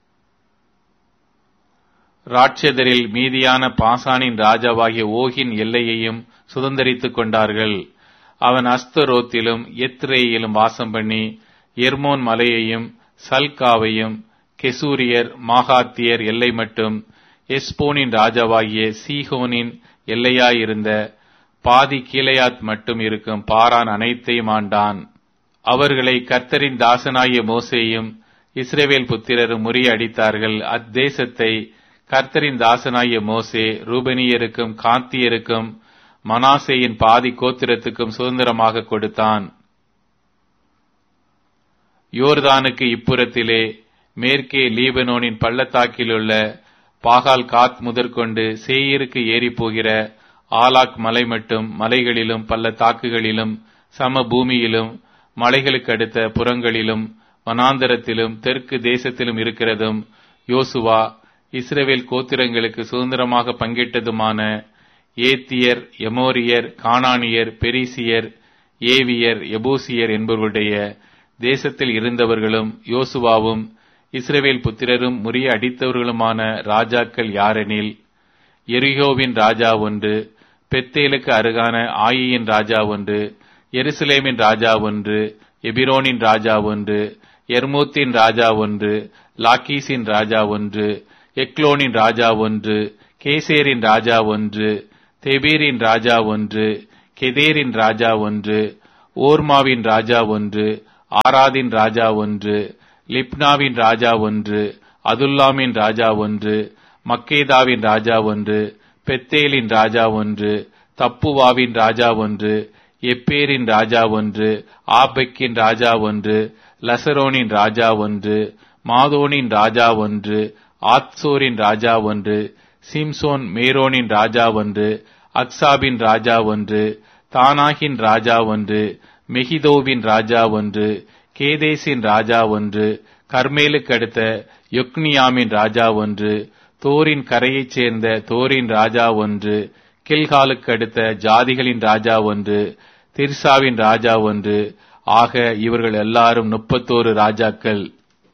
ராட்சதரில் மீதியான பாசானின் ராஜாவாகிய ஓகின் எல்லையையும் சுதந்திரித்துக் கொண்டார்கள் அவன் அஸ்தரோத்திலும் எத்ரேயிலும் வாசம் பண்ணி எர்மோன் மலையையும் சல்காவையும் கெசூரியர் மாகாத்தியர் எல்லை மட்டும் எஸ்போனின் ராஜாவாகிய சீஹோனின் எல்லையாயிருந்த பாதி கீழையாத் மட்டும் இருக்கும் பாரான் அனைத்தையும் ஆண்டான் அவர்களை கர்த்தரின் தாசனாகிய மோசேயும் இஸ்ரேவேல் புத்திரரும் முறியடித்தார்கள் அத்தேசத்தை கர்த்தரின் தாசனாகிய மோசே ரூபனியருக்கும் காந்தியருக்கும் மனாசேயின் பாதி கோத்திரத்துக்கும் சுதந்திரமாக கொடுத்தான் யோர்தானுக்கு இப்புறத்திலே மேற்கே லீபனோனின் பள்ளத்தாக்கிலுள்ள பாகால் காத் முதற்கொண்டு சேயிருக்கு ஏறி போகிற ஆலாக் மலை மட்டும் மலைகளிலும் பள்ளத்தாக்குகளிலும் சம பூமியிலும் மலைகளுக்கு அடுத்த புறங்களிலும் வனாந்தரத்திலும் தெற்கு தேசத்திலும் இருக்கிறதும் யோசுவா இஸ்ரேவேல் கோத்திரங்களுக்கு சுதந்திரமாக பங்கிட்டதுமான ஏத்தியர் எமோரியர் கானானியர் பெரிசியர் ஏவியர் எபூசியர் என்பவருடைய தேசத்தில் இருந்தவர்களும் யோசுவாவும் இஸ்ரேவேல் புத்திரரும் முறிய அடித்தவர்களுமான ராஜாக்கள் யாரெனில் எரிகோவின் ராஜா ஒன்று பெத்தேலுக்கு அருகான ஆயியின் ராஜா ஒன்று எருசலேமின் ராஜா ஒன்று எபிரோனின் ராஜா ஒன்று எர்மூத்தின் ராஜா ஒன்று லாக்கீஸின் ராஜா ஒன்று எக்லோனின் ராஜா ஒன்று கேசேரின் ராஜா ஒன்று தெபீரின் ராஜா ஒன்று கெதேரின் ராஜா ஒன்று ஓர்மாவின் ராஜா ஒன்று ஆராதின் ராஜா ஒன்று லிப்னாவின் ராஜா ஒன்று அதுல்லாமின் ராஜா ஒன்று மக்கேதாவின் ராஜா ஒன்று பெத்தேலின் ராஜா ஒன்று தப்புவாவின் ராஜா ஒன்று எப்பேரின் ராஜா ஒன்று ஆபெக்கின் ராஜா ஒன்று லசரோனின் ராஜா ஒன்று மாதோனின் ராஜா ஒன்று ஆத்சோரின் ராஜா ஒன்று சிம்சோன் மேரோனின் ராஜா ஒன்று அக்சாபின் ராஜா ஒன்று தானாகின் ராஜா ஒன்று மெகிதோவின் ராஜா ஒன்று கேதேசின் ராஜா ஒன்று கர்மேலுக்கு அடுத்த யொக்னியாமின் ராஜா ஒன்று தோரின் கரையைச் சேர்ந்த தோரின் ராஜா ஒன்று கில்காலுக்கு அடுத்த ஜாதிகளின் ராஜா ஒன்று திர்சாவின் ராஜா ஒன்று ஆக இவர்கள் எல்லாரும் முப்பத்தோரு ராஜாக்கள்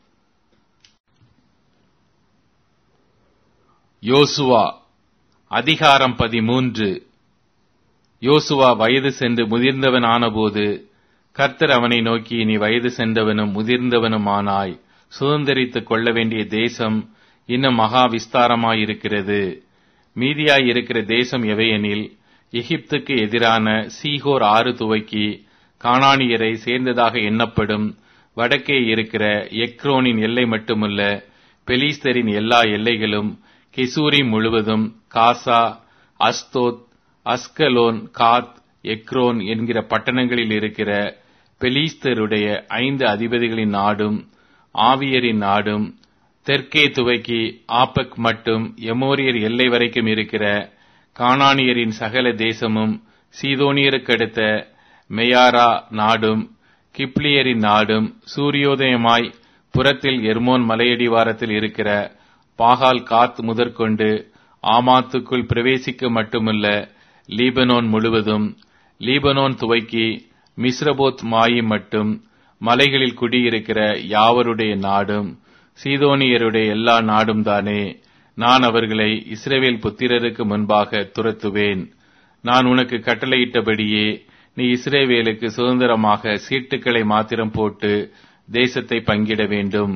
யோசுவா அதிகாரம் பதிமூன்று யோசுவா வயது சென்று முதிர்ந்தவன் ஆனபோது கர்த்தர் அவனை நோக்கி நீ வயது சென்றவனும் முதிர்ந்தவனுமானாய் சுதந்திரித்துக் கொள்ள வேண்டிய தேசம் இன்னும் மகா விஸ்தாரமாயிருக்கிறது மீதியாய் இருக்கிற தேசம் எவையெனில் எகிப்துக்கு எதிரான சீகோர் ஆறு துவக்கி கானானியரை சேர்ந்ததாக எண்ணப்படும் வடக்கே இருக்கிற எக்ரோனின் எல்லை மட்டுமல்ல பெலிஸ்தரின் எல்லா எல்லைகளும் கெசூரி முழுவதும் காசா அஸ்தோத் அஸ்கலோன் காத் எக்ரோன் என்கிற பட்டணங்களில் இருக்கிற பெலிஸ்தருடைய ஐந்து அதிபதிகளின் நாடும் ஆவியரின் நாடும் தெற்கே துவக்கி ஆப்பக் மட்டும் எமோரியர் எல்லை வரைக்கும் இருக்கிற கானானியரின் சகல தேசமும் சீதோனியருக்கடுத்த மெயாரா நாடும் கிப்ளியரின் நாடும் சூரியோதயமாய் புறத்தில் எர்மோன் மலையடிவாரத்தில் இருக்கிற பாகால் காத் முதற்கொண்டு ஆமாத்துக்குள் பிரவேசிக்க மட்டுமல்ல லீபனோன் முழுவதும் லீபனோன் துவக்கி மிஸ்ரபோத் மாயி மட்டும் மலைகளில் குடியிருக்கிற யாவருடைய நாடும் சீதோனியருடைய எல்லா நாடும் தானே நான் அவர்களை இஸ்ரேவேல் புத்திரருக்கு முன்பாக துரத்துவேன் நான் உனக்கு கட்டளையிட்டபடியே நீ இஸ்ரேவேலுக்கு சுதந்திரமாக சீட்டுக்களை மாத்திரம் போட்டு தேசத்தை பங்கிட வேண்டும்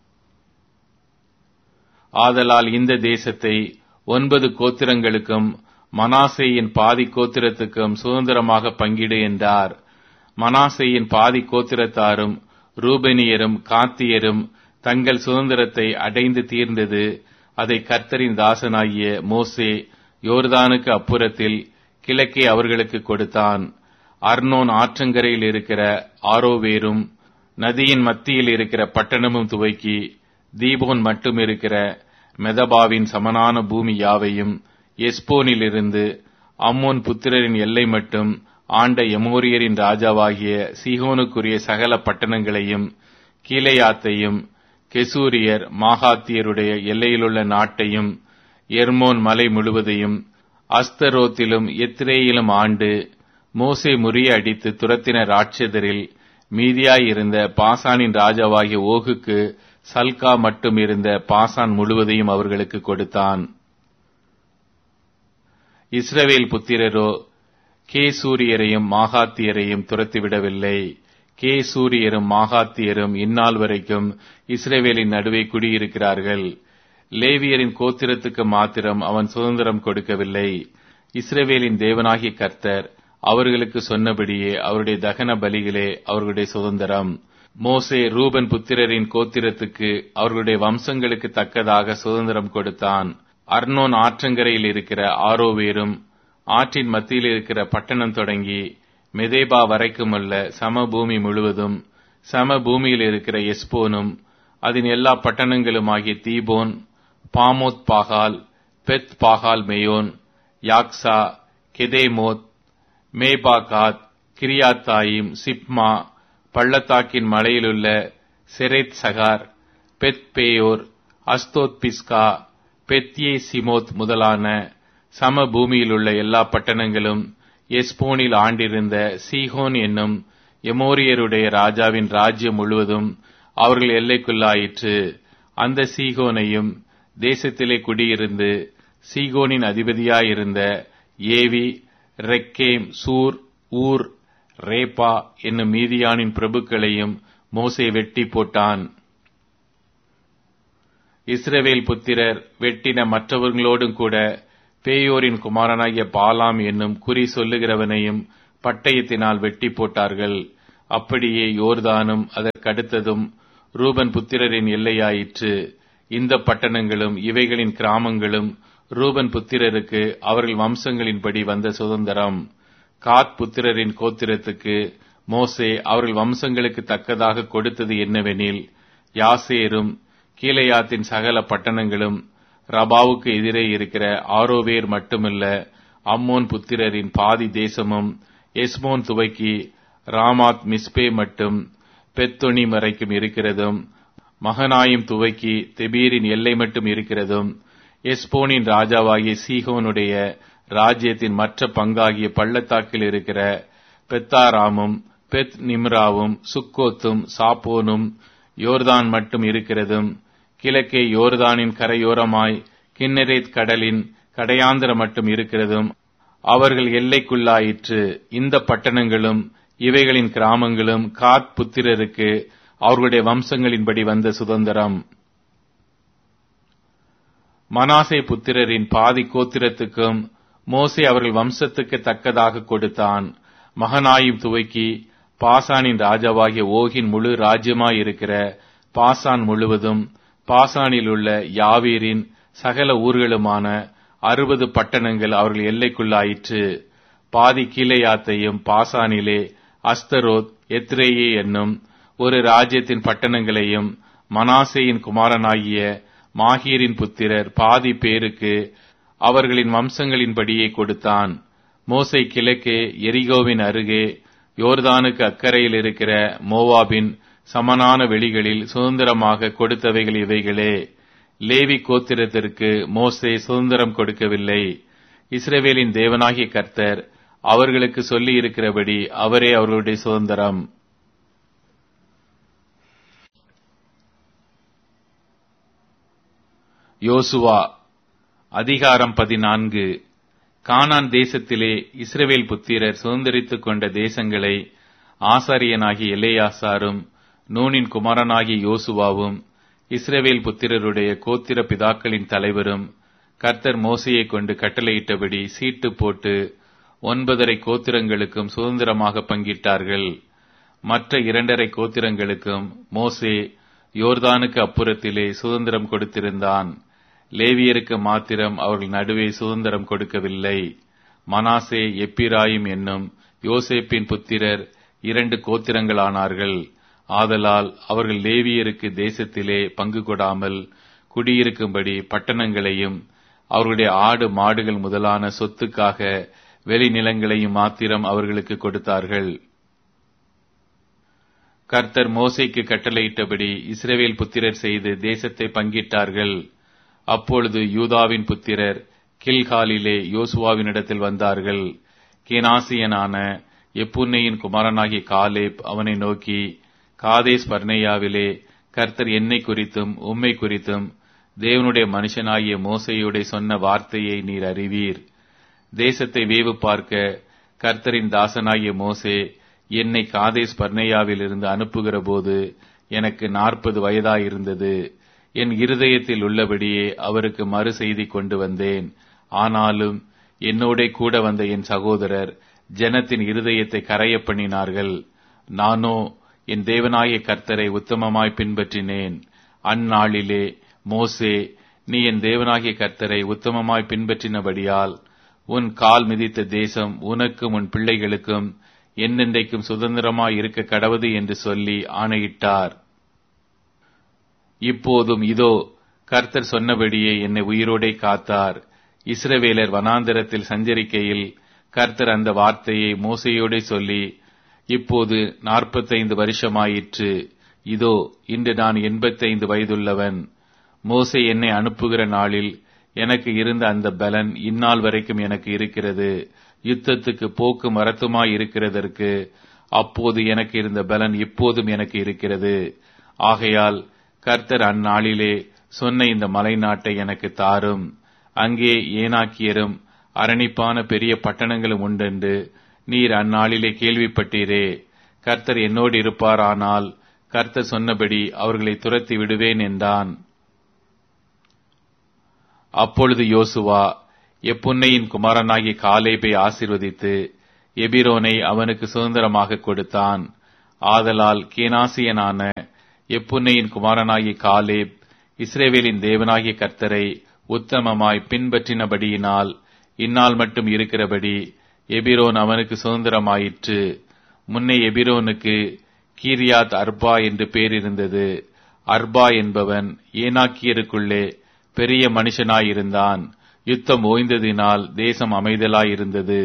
ஆதலால் இந்த தேசத்தை ஒன்பது கோத்திரங்களுக்கும் மனாசேயின் பாதி கோத்திரத்துக்கும் சுதந்திரமாக பங்கிடு என்றார் மனாசேயின் பாதி கோத்திரத்தாரும் ரூபனியரும் காத்தியரும் தங்கள் சுதந்திரத்தை அடைந்து தீர்ந்தது அதை கர்த்தரின் தாசனாகிய மோசே யோர்தானுக்கு அப்புறத்தில் கிழக்கே அவர்களுக்கு கொடுத்தான் அர்னோன் ஆற்றங்கரையில் இருக்கிற ஆரோவேரும் நதியின் மத்தியில் இருக்கிற பட்டணமும் துவக்கி தீபோன் மட்டும் இருக்கிற மெதபாவின் சமனான பூமி யாவையும் எஸ்போனிலிருந்து அம்மோன் புத்திரரின் எல்லை மட்டும் ஆண்ட எமோரியரின் ராஜாவாகிய சீகோனுக்குரிய சகல பட்டணங்களையும் கீழையாத்தையும் கெசூரியர் மாகாத்தியருடைய எல்லையிலுள்ள நாட்டையும் எர்மோன் மலை முழுவதையும் அஸ்தரோத்திலும் எத்திரேயிலும் ஆண்டு மோசே முறிய அடித்து துரத்தின ராட்சதரில் மீதியாயிருந்த பாசானின் ராஜாவாகிய ஓகுக்கு சல்கா மட்டும் இருந்த பாசான் முழுவதையும் அவர்களுக்கு கொடுத்தான் இஸ்ரவேல் புத்திரரோ கே சூரியரையும் மாகாத்தியரையும் துரத்திவிடவில்லை கே சூரியரும் மாகாத்தியரும் இந்நாள் வரைக்கும் இஸ்ரேவேலின் நடுவே குடியிருக்கிறார்கள் லேவியரின் கோத்திரத்துக்கு மாத்திரம் அவன் சுதந்திரம் கொடுக்கவில்லை இஸ்ரேவேலின் தேவனாகிய கர்த்தர் அவர்களுக்கு சொன்னபடியே அவருடைய தகன பலிகளே அவர்களுடைய சுதந்திரம் மோசே ரூபன் புத்திரரின் கோத்திரத்துக்கு அவர்களுடைய வம்சங்களுக்கு தக்கதாக சுதந்திரம் கொடுத்தான் அர்னோன் ஆற்றங்கரையில் இருக்கிற ஆரோவேரும் ஆற்றின் மத்தியில் இருக்கிற பட்டணம் தொடங்கி மெதேபா வரைக்குமுள்ள சமபூமி முழுவதும் சம பூமியில் இருக்கிற எஸ்போனும் அதன் எல்லா பட்டணங்களுமாகிய தீபோன் பாமோத் பாகால் பெத் பாகால் மேயோன் யாக்சா கெதேமோத் மேபாகாத் கிரியாத்தாயிம் சிப்மா பள்ளத்தாக்கின் மலையிலுள்ள செரேத் சகார் பெத் பேயோர் அஸ்தோத் பிஸ்கா பெத்யே சிமோத் முதலான சம பூமியிலுள்ள எல்லா பட்டணங்களும் எஸ்போனில் ஆண்டிருந்த சீகோன் என்னும் எமோரியருடைய ராஜாவின் ராஜ்யம் முழுவதும் அவர்கள் எல்லைக்குள்ளாயிற்று அந்த சீகோனையும் தேசத்திலே குடியிருந்து சீகோனின் அதிபதியாயிருந்த ஏவி ரெக்கேம் சூர் ஊர் ரேபா என்னும் மீதியானின் பிரபுக்களையும் மோசே வெட்டி போட்டான் இஸ்ரவேல் புத்திரர் வெட்டின மற்றவர்களோடும் கூட பேயோரின் குமாரனாகிய பாலாம் என்னும் குறி சொல்லுகிறவனையும் பட்டயத்தினால் வெட்டி போட்டார்கள் அப்படியே யோர்தானும் அதற்கடுத்ததும் ரூபன் புத்திரரின் எல்லையாயிற்று இந்த பட்டணங்களும் இவைகளின் கிராமங்களும் ரூபன் புத்திரருக்கு அவர்கள் வம்சங்களின்படி வந்த சுதந்திரம் காத் புத்திரரின் கோத்திரத்துக்கு மோசே அவர்கள் வம்சங்களுக்கு தக்கதாக கொடுத்தது என்னவெனில் யாசேரும் கீழையாத்தின் சகல பட்டணங்களும் ரபாவுக்கு எதிரே இருக்கிற ஆரோவேர் மட்டுமல்ல அம்மோன் புத்திரரின் பாதி தேசமும் எஸ்மோன் துவக்கி ராமாத் மிஸ்பே மட்டும் பெத்தொனி வரைக்கும் இருக்கிறதும் மகனாயும் துவக்கி தெபீரின் எல்லை மட்டும் இருக்கிறதும் எஸ்போனின் ராஜாவாகிய சீகோனுடைய ராஜ்யத்தின் மற்ற பங்காகிய பள்ளத்தாக்கில் இருக்கிற பெத்தாராமும் பெத் நிம்ராவும் சுக்கோத்தும் சாப்போனும் யோர்தான் மட்டும் இருக்கிறதும் கிழக்கே யோர்தானின் கரையோரமாய் கிண்ணரேத் கடலின் கடையாந்திர மட்டும் இருக்கிறதும் அவர்கள் எல்லைக்குள்ளாயிற்று இந்த பட்டணங்களும் இவைகளின் கிராமங்களும் காத் புத்திரருக்கு அவர்களுடைய வம்சங்களின்படி வந்த சுதந்திரம் மனாசே புத்திரரின் பாதி கோத்திரத்துக்கும் மோசே அவர்கள் வம்சத்துக்கு தக்கதாக கொடுத்தான் மகனாயும் துவக்கி பாசானின் ராஜாவாகிய ஓகின் முழு ராஜ்யமாய் இருக்கிற பாசான் முழுவதும் பாசானில் உள்ள யாவீரின் சகல ஊர்களுமான அறுபது பட்டணங்கள் அவர்கள் எல்லைக்குள்ளாயிற்று பாதி கீழையாத்தையும் பாசானிலே அஸ்தரோத் எத்ரேயே என்னும் ஒரு ராஜ்யத்தின் பட்டணங்களையும் மனாசேயின் குமாரனாகிய மாஹீரின் புத்திரர் பாதி பேருக்கு அவர்களின் வம்சங்களின்படியே கொடுத்தான் மோசை கிழக்கே எரிகோவின் அருகே யோர்தானுக்கு அக்கறையில் இருக்கிற மோவாபின் சமனான வெளிகளில் சுதந்திரமாக கொடுத்தவைகள் இவைகளே லேவி கோத்திரத்திற்கு மோசே சுதந்திரம் கொடுக்கவில்லை இஸ்ரவேலின் தேவனாகிய கர்த்தர் அவர்களுக்கு சொல்லி இருக்கிறபடி அவரே அவர்களுடைய சுதந்திரம் யோசுவா அதிகாரம் பதினான்கு கானான் தேசத்திலே இஸ்ரவேல் புத்திரர் சுதந்திரித்துக் கொண்ட தேசங்களை ஆசாரியனாகிய எல்லையாசாரும் நூனின் குமாரனாகிய யோசுவாவும் இஸ்ரவேல் புத்திரருடைய கோத்திர பிதாக்களின் தலைவரும் கர்த்தர் மோசையை கொண்டு கட்டளையிட்டபடி சீட்டு போட்டு ஒன்பதரை கோத்திரங்களுக்கும் சுதந்திரமாக பங்கிட்டார்கள் மற்ற இரண்டரை கோத்திரங்களுக்கும் மோசே யோர்தானுக்கு அப்புறத்திலே சுதந்திரம் கொடுத்திருந்தான் லேவியருக்கு மாத்திரம் அவர்கள் நடுவே சுதந்திரம் கொடுக்கவில்லை மனாசே எப்பிராயும் என்னும் யோசேப்பின் புத்திரர் இரண்டு கோத்திரங்களானார்கள் ஆதலால் அவர்கள் லேவியருக்கு தேசத்திலே பங்கு கொடாமல் குடியிருக்கும்படி பட்டணங்களையும் அவர்களுடைய ஆடு மாடுகள் முதலான சொத்துக்காக வெளிநிலங்களையும் மாத்திரம் அவர்களுக்கு கொடுத்தார்கள் கர்த்தர் மோசைக்கு கட்டளையிட்டபடி இஸ்ரவேல் புத்திரர் செய்து தேசத்தை பங்கிட்டார்கள் அப்பொழுது யூதாவின் புத்திரர் கில்காலிலே யோசுவாவினிடத்தில் வந்தார்கள் கேனாசியனான எப்புன்னையின் குமாரனாகிய காலேப் அவனை நோக்கி காதேஸ் பர்னேயாவிலே கர்த்தர் என்னை குறித்தும் உம்மை குறித்தும் தேவனுடைய மனுஷனாகிய மோசையோட சொன்ன வார்த்தையை நீர் அறிவீர் தேசத்தை வேவு பார்க்க கர்த்தரின் தாசனாகிய மோசே என்னை காதேஸ் பர்னேயாவிலிருந்து அனுப்புகிற போது எனக்கு நாற்பது வயதாயிருந்தது என் இருதயத்தில் உள்ளபடியே அவருக்கு மறு செய்தி கொண்டு வந்தேன் ஆனாலும் என்னோட கூட வந்த என் சகோதரர் ஜனத்தின் இருதயத்தை கரைய பண்ணினார்கள் நானோ என் தேவனாய கர்த்தரை உத்தமமாய் பின்பற்றினேன் அந்நாளிலே மோசே நீ என் தேவனாகிய கர்த்தரை உத்தமமாய் பின்பற்றினபடியால் உன் கால் மிதித்த தேசம் உனக்கும் உன் பிள்ளைகளுக்கும் என்னென்றைக்கும் சுதந்திரமாய் இருக்க கடவுது என்று சொல்லி ஆணையிட்டார் இப்போதும் இதோ கர்த்தர் சொன்னபடியே என்னை உயிரோடே காத்தார் இஸ்ரவேலர் வனாந்தரத்தில் சஞ்சரிக்கையில் கர்த்தர் அந்த வார்த்தையை மோசையோடே சொல்லி இப்போது நாற்பத்தைந்து வருஷமாயிற்று இதோ இன்று நான் எண்பத்தைந்து வயதுள்ளவன் மோசை என்னை அனுப்புகிற நாளில் எனக்கு இருந்த அந்த பலன் இந்நாள் வரைக்கும் எனக்கு இருக்கிறது யுத்தத்துக்கு போக்கு மரத்துமாய் இருக்கிறதற்கு அப்போது எனக்கு இருந்த பலன் இப்போதும் எனக்கு இருக்கிறது ஆகையால் கர்த்தர் அந்நாளிலே சொன்ன இந்த மலை நாட்டை எனக்கு தாரும் அங்கே ஏனாக்கியரும் அரணிப்பான பெரிய பட்டணங்களும் உண்டென்று நீர் அந்நாளிலே கேள்விப்பட்டீரே கர்த்தர் என்னோடு இருப்பாரானால் கர்த்தர் சொன்னபடி அவர்களை துரத்தி விடுவேன் என்றான் அப்பொழுது யோசுவா எப்புன்னையின் குமாரனாகிய காலேபை ஆசிர்வதித்து எபிரோனை அவனுக்கு சுதந்திரமாக கொடுத்தான் ஆதலால் கேனாசியனான எப்புன்னையின் குமாரனாகிய காலேப் இஸ்ரேவேலின் தேவனாகிய கர்த்தரை உத்தமமாய் பின்பற்றினபடியினால் இந்நாள் மட்டும் இருக்கிறபடி எபிரோன் அவனுக்கு சுதந்திரமாயிற்று முன்னே எபிரோனுக்கு கீரியாத் அர்பா என்று பேர் இருந்தது அர்பா என்பவன் ஏனாக்கியருக்குள்ளே பெரிய மனுஷனாயிருந்தான் யுத்தம் ஓய்ந்ததினால் தேசம் அமைதலாயிருந்தது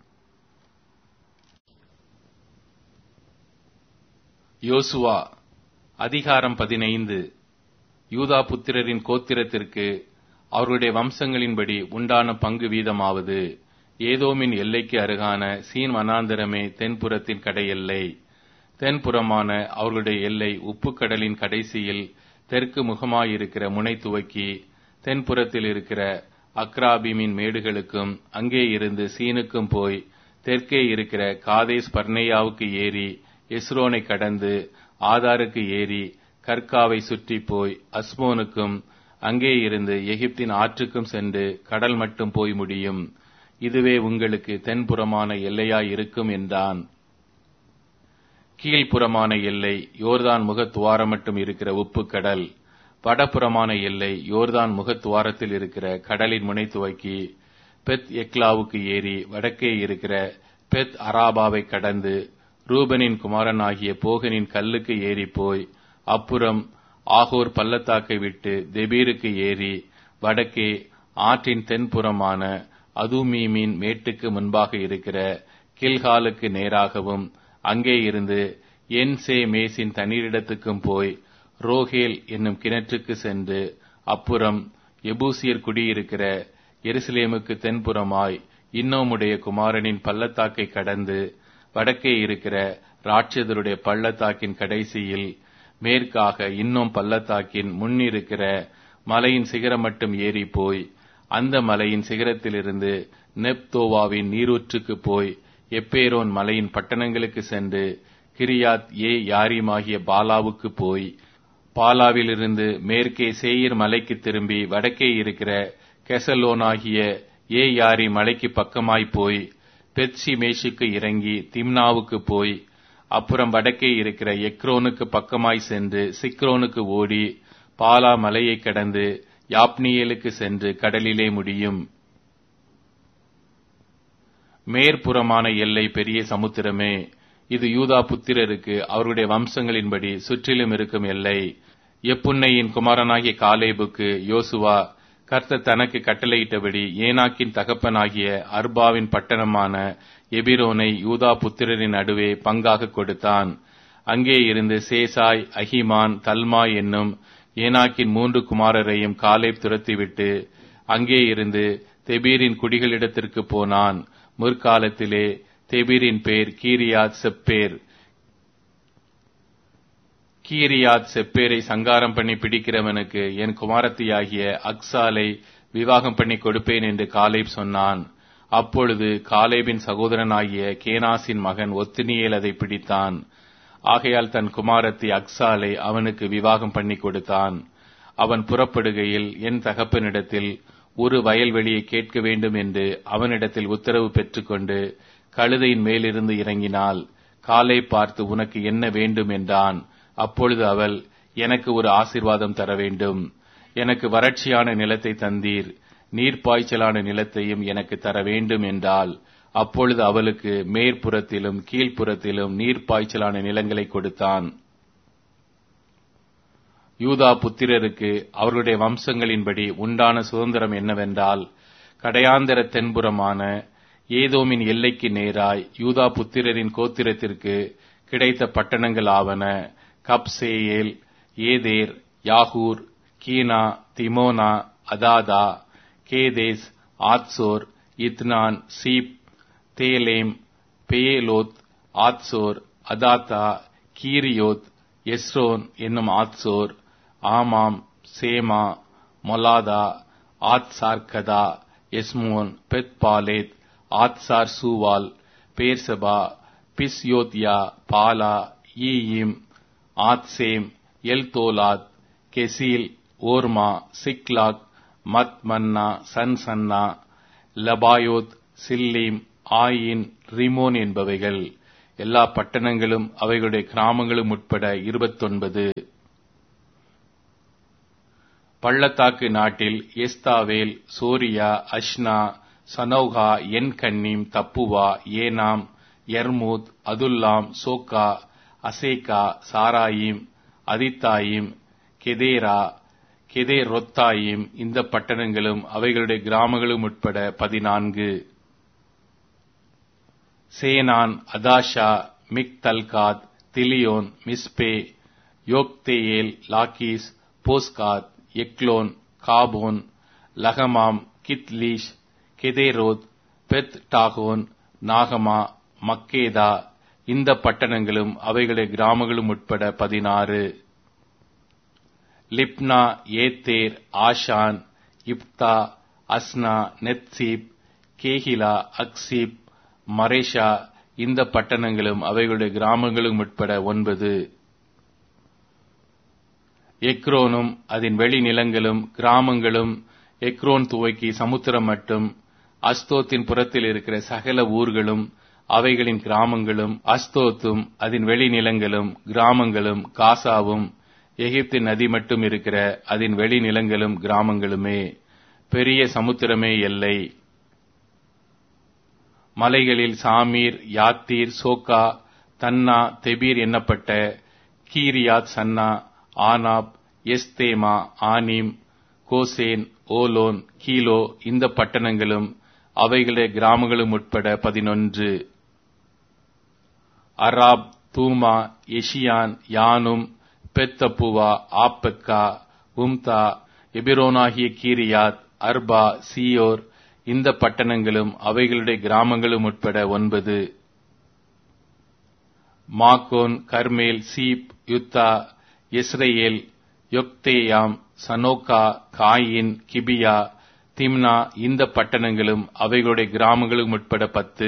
யோசுவா அதிகாரம் பதினைந்து யூதா புத்திரரின் கோத்திரத்திற்கு அவர்களுடைய வம்சங்களின்படி உண்டான பங்கு வீதமாவது ஏதோமின் எல்லைக்கு அருகான சீன் வனாந்தரமே தென்புறத்தின் கடையெல்லை தென்புறமான அவர்களுடைய எல்லை உப்புக்கடலின் கடைசியில் தெற்கு முகமாயிருக்கிற முனை துவக்கி தென்புறத்தில் இருக்கிற அக்ராபிமின் மேடுகளுக்கும் அங்கே இருந்து சீனுக்கும் போய் தெற்கே இருக்கிற காதேஸ் பர்னேயாவுக்கு ஏறி எஸ்ரோனை கடந்து ஆதாருக்கு ஏறி கர்காவை சுற்றி போய் அஸ்மோனுக்கும் அங்கே இருந்து எகிப்தின் ஆற்றுக்கும் சென்று கடல் மட்டும் போய் முடியும் இதுவே உங்களுக்கு தென்புறமான எல்லையாய் இருக்கும் என்றான் கீழ்ப்புறமான எல்லை யோர்தான் முகத்துவாரம் மட்டும் இருக்கிற உப்பு கடல் வடபுறமான எல்லை யோர்தான் முகத்துவாரத்தில் இருக்கிற கடலின் முனை துவக்கி பெத் எக்லாவுக்கு ஏறி வடக்கே இருக்கிற பெத் அராபாவை கடந்து ரூபனின் குமாரனாகிய போகனின் கல்லுக்கு ஏறி போய் அப்புறம் ஆகோர் பள்ளத்தாக்கை விட்டு தெபீருக்கு ஏறி வடக்கே ஆற்றின் தென்புறமான அதுமீமின் மேட்டுக்கு முன்பாக இருக்கிற கில்காலுக்கு நேராகவும் அங்கே இருந்து என் சே மேசின் தண்ணீரிடத்துக்கும் போய் ரோஹேல் என்னும் கிணற்றுக்கு சென்று அப்புறம் எபூசியர் குடியிருக்கிற எருசலேமுக்கு தென்புறமாய் இன்னோமுடைய குமாரனின் பள்ளத்தாக்கை கடந்து வடக்கே இருக்கிற ராட்சதருடைய பள்ளத்தாக்கின் கடைசியில் மேற்காக இன்னும் பள்ளத்தாக்கின் முன்னிருக்கிற மலையின் சிகரம் மட்டும் ஏறி போய் அந்த மலையின் சிகரத்திலிருந்து நெப்தோவாவின் நீரூற்றுக்கு போய் எப்பேரோன் மலையின் பட்டணங்களுக்கு சென்று கிரியாத் ஏ யாரிமாகிய பாலாவுக்கு போய் பாலாவிலிருந்து மேற்கே சேயிர் மலைக்கு திரும்பி வடக்கே இருக்கிற கெசலோனாகிய ஏ யாரி மலைக்கு பக்கமாய் போய் பெட்சி மேஷுக்கு இறங்கி திம்னாவுக்கு போய் அப்புறம் வடக்கே இருக்கிற எக்ரோனுக்கு பக்கமாய் சென்று சிக்ரோனுக்கு ஓடி பாலா மலையை கடந்து யாப்னியேலுக்கு சென்று கடலிலே முடியும் மேற்புறமான எல்லை பெரிய சமுத்திரமே இது யூதா புத்திரருக்கு அவருடைய வம்சங்களின்படி சுற்றிலும் இருக்கும் எல்லை எப்புன்னையின் குமாரனாகிய காலேபுக்கு யோசுவா கர்த்தர் தனக்கு கட்டளையிட்டபடி ஏனாக்கின் தகப்பனாகிய அர்பாவின் பட்டணமான எபிரோனை யூதா புத்திரரின் நடுவே பங்காக கொடுத்தான் அங்கே இருந்து சேசாய் அஹிமான் தல்மா என்னும் ஏனாக்கின் மூன்று குமாரரையும் காலேப் துரத்திவிட்டு அங்கே இருந்து தெபீரின் குடிகளிடத்திற்கு போனான் முற்காலத்திலே தெபீரின் பேர் கீரியாத் செப்பேர் கீரியாத் செப்பேரை சங்காரம் பண்ணி பிடிக்கிறவனுக்கு என் குமாரத்தியாகிய அக்சாலை விவாகம் பண்ணி கொடுப்பேன் என்று காலேப் சொன்னான் அப்பொழுது காலேபின் சகோதரனாகிய கேனாசின் மகன் ஒத்தினியேல் அதை பிடித்தான் ஆகையால் தன் குமாரத்தி அக்சாலை அவனுக்கு விவாகம் பண்ணி கொடுத்தான் அவன் புறப்படுகையில் என் தகப்பனிடத்தில் ஒரு வயல்வெளியை கேட்க வேண்டும் என்று அவனிடத்தில் உத்தரவு பெற்றுக்கொண்டு கழுதையின் மேலிருந்து இறங்கினாள் காலை பார்த்து உனக்கு என்ன வேண்டும் என்றான் அப்பொழுது அவள் எனக்கு ஒரு ஆசிர்வாதம் தர வேண்டும் எனக்கு வறட்சியான நிலத்தை தந்தீர் நீர்ப்பாய்ச்சலான நிலத்தையும் எனக்கு தர வேண்டும் என்றால் அப்பொழுது அவளுக்கு மேற்புறத்திலும் கீழ்ப்புறத்திலும் நீர்ப்பாய்ச்சலான நிலங்களை கொடுத்தான் யூதா புத்திரருக்கு அவர்களுடைய வம்சங்களின்படி உண்டான சுதந்திரம் என்னவென்றால் கடையாந்தர தென்புறமான ஏதோமின் எல்லைக்கு நேராய் யூதா புத்திரரின் கோத்திரத்திற்கு கிடைத்த பட்டணங்கள் ஆவன கப்சேயேல் ஏதேர் யாகூர் கீனா திமோனா அதாதா கேதேஸ் ஆத்சோர் இத்னான் சீப் தேலேம் பேயலோத் ஆத்சோர் அதாத்தா கீரியோத் எஸ்ரோன் என்னும் ஆத்சோர் ஆமாம் சேமா மொலாதா ஆத்சார்கதா எஸ்மோன் பெத்பாலேத் ஆத்சார் சூவால் பேர்சபா பிஸ்யோத்யா பாலா ஈயிம் ஆத்சேம் எல்தோலாத் கெசீல் ஓர்மா சிக்லாக் மத் மன்னா சன் சன்னா லபாயோத் சில்லீம் ஆயின் ரிமோன் என்பவைகள் எல்லா பட்டணங்களும் அவைகளுடைய கிராமங்களும் உட்பட இருபத்தொன்பது பள்ளத்தாக்கு நாட்டில் எஸ்தாவேல் சோரியா அஷ்னா சனௌகா என் கன்னீம் தப்புவா ஏனாம் எர்மூத் அதுல்லாம் சோக்கா அசேகா சாராயிம் அதித்தாயிம் கெதேரா கெதேரொத்தாயிம் இந்த பட்டணங்களும் அவைகளுடைய கிராமங்களும் உட்பட பதினான்கு Zenan Hadashah Migdalgad Dilean Mizpeh Joktheel Lachish Bozkath Eglon Cabbon Lahmam Kithlish Gederoth Beth Dagon நாகமா மக்கேதா இந்த பட்டணங்களும் அவைகளுடைய கிராமங்களும் உட்பட பதினாறு லிப்னா ஏத்தேர் ஆஷான் இப்தா அஸ்னா நெத்சீப் கேஹிலா அக்சீப் மரேஷா இந்த பட்டணங்களும் அவைகளுடைய கிராமங்களும் உட்பட ஒன்பது எக்ரோனும் அதன் வெளிநிலங்களும் கிராமங்களும் எக்ரோன் துவக்கி சமுத்திரம் மட்டும் அஸ்தோத்தின் புறத்தில் இருக்கிற சகல ஊர்களும் அவைகளின் கிராமங்களும் அஸ்தோத்தும் அதன் வெளிநிலங்களும் கிராமங்களும் காசாவும் எகிப்தின் நதி மட்டும் இருக்கிற அதன் வெளிநிலங்களும் கிராமங்களுமே பெரிய சமுத்திரமே எல்லை மலைகளில் சாமீர் யாத்தீர் சோக்கா தன்னா தெபீர் என்னப்பட்ட Kirjath sannah Anab Eshtemoh Anim Goshen Holon Giloh இந்த பட்டணங்களும் அவைகளுடைய கிராமங்களும் உட்பட பதினொன்று அராப் தூமா எஷியான் யானும் பெத்தப்புவா ஆப்பெக்கா உம்தா எபிரோனாகிய கீரியாத் அர்பா சியோர் இந்த பட்டணங்களும் அவைகளுடைய கிராமங்களும் உட்பட ஒன்பது மாக்கோன் Carmel Ziph Juttah Jezreel Jokdeam Zanoah Cain Gibeah Timnah இந்த பட்டணங்களும் அவைகளுடைய கிராமங்களும் உட்பட பத்து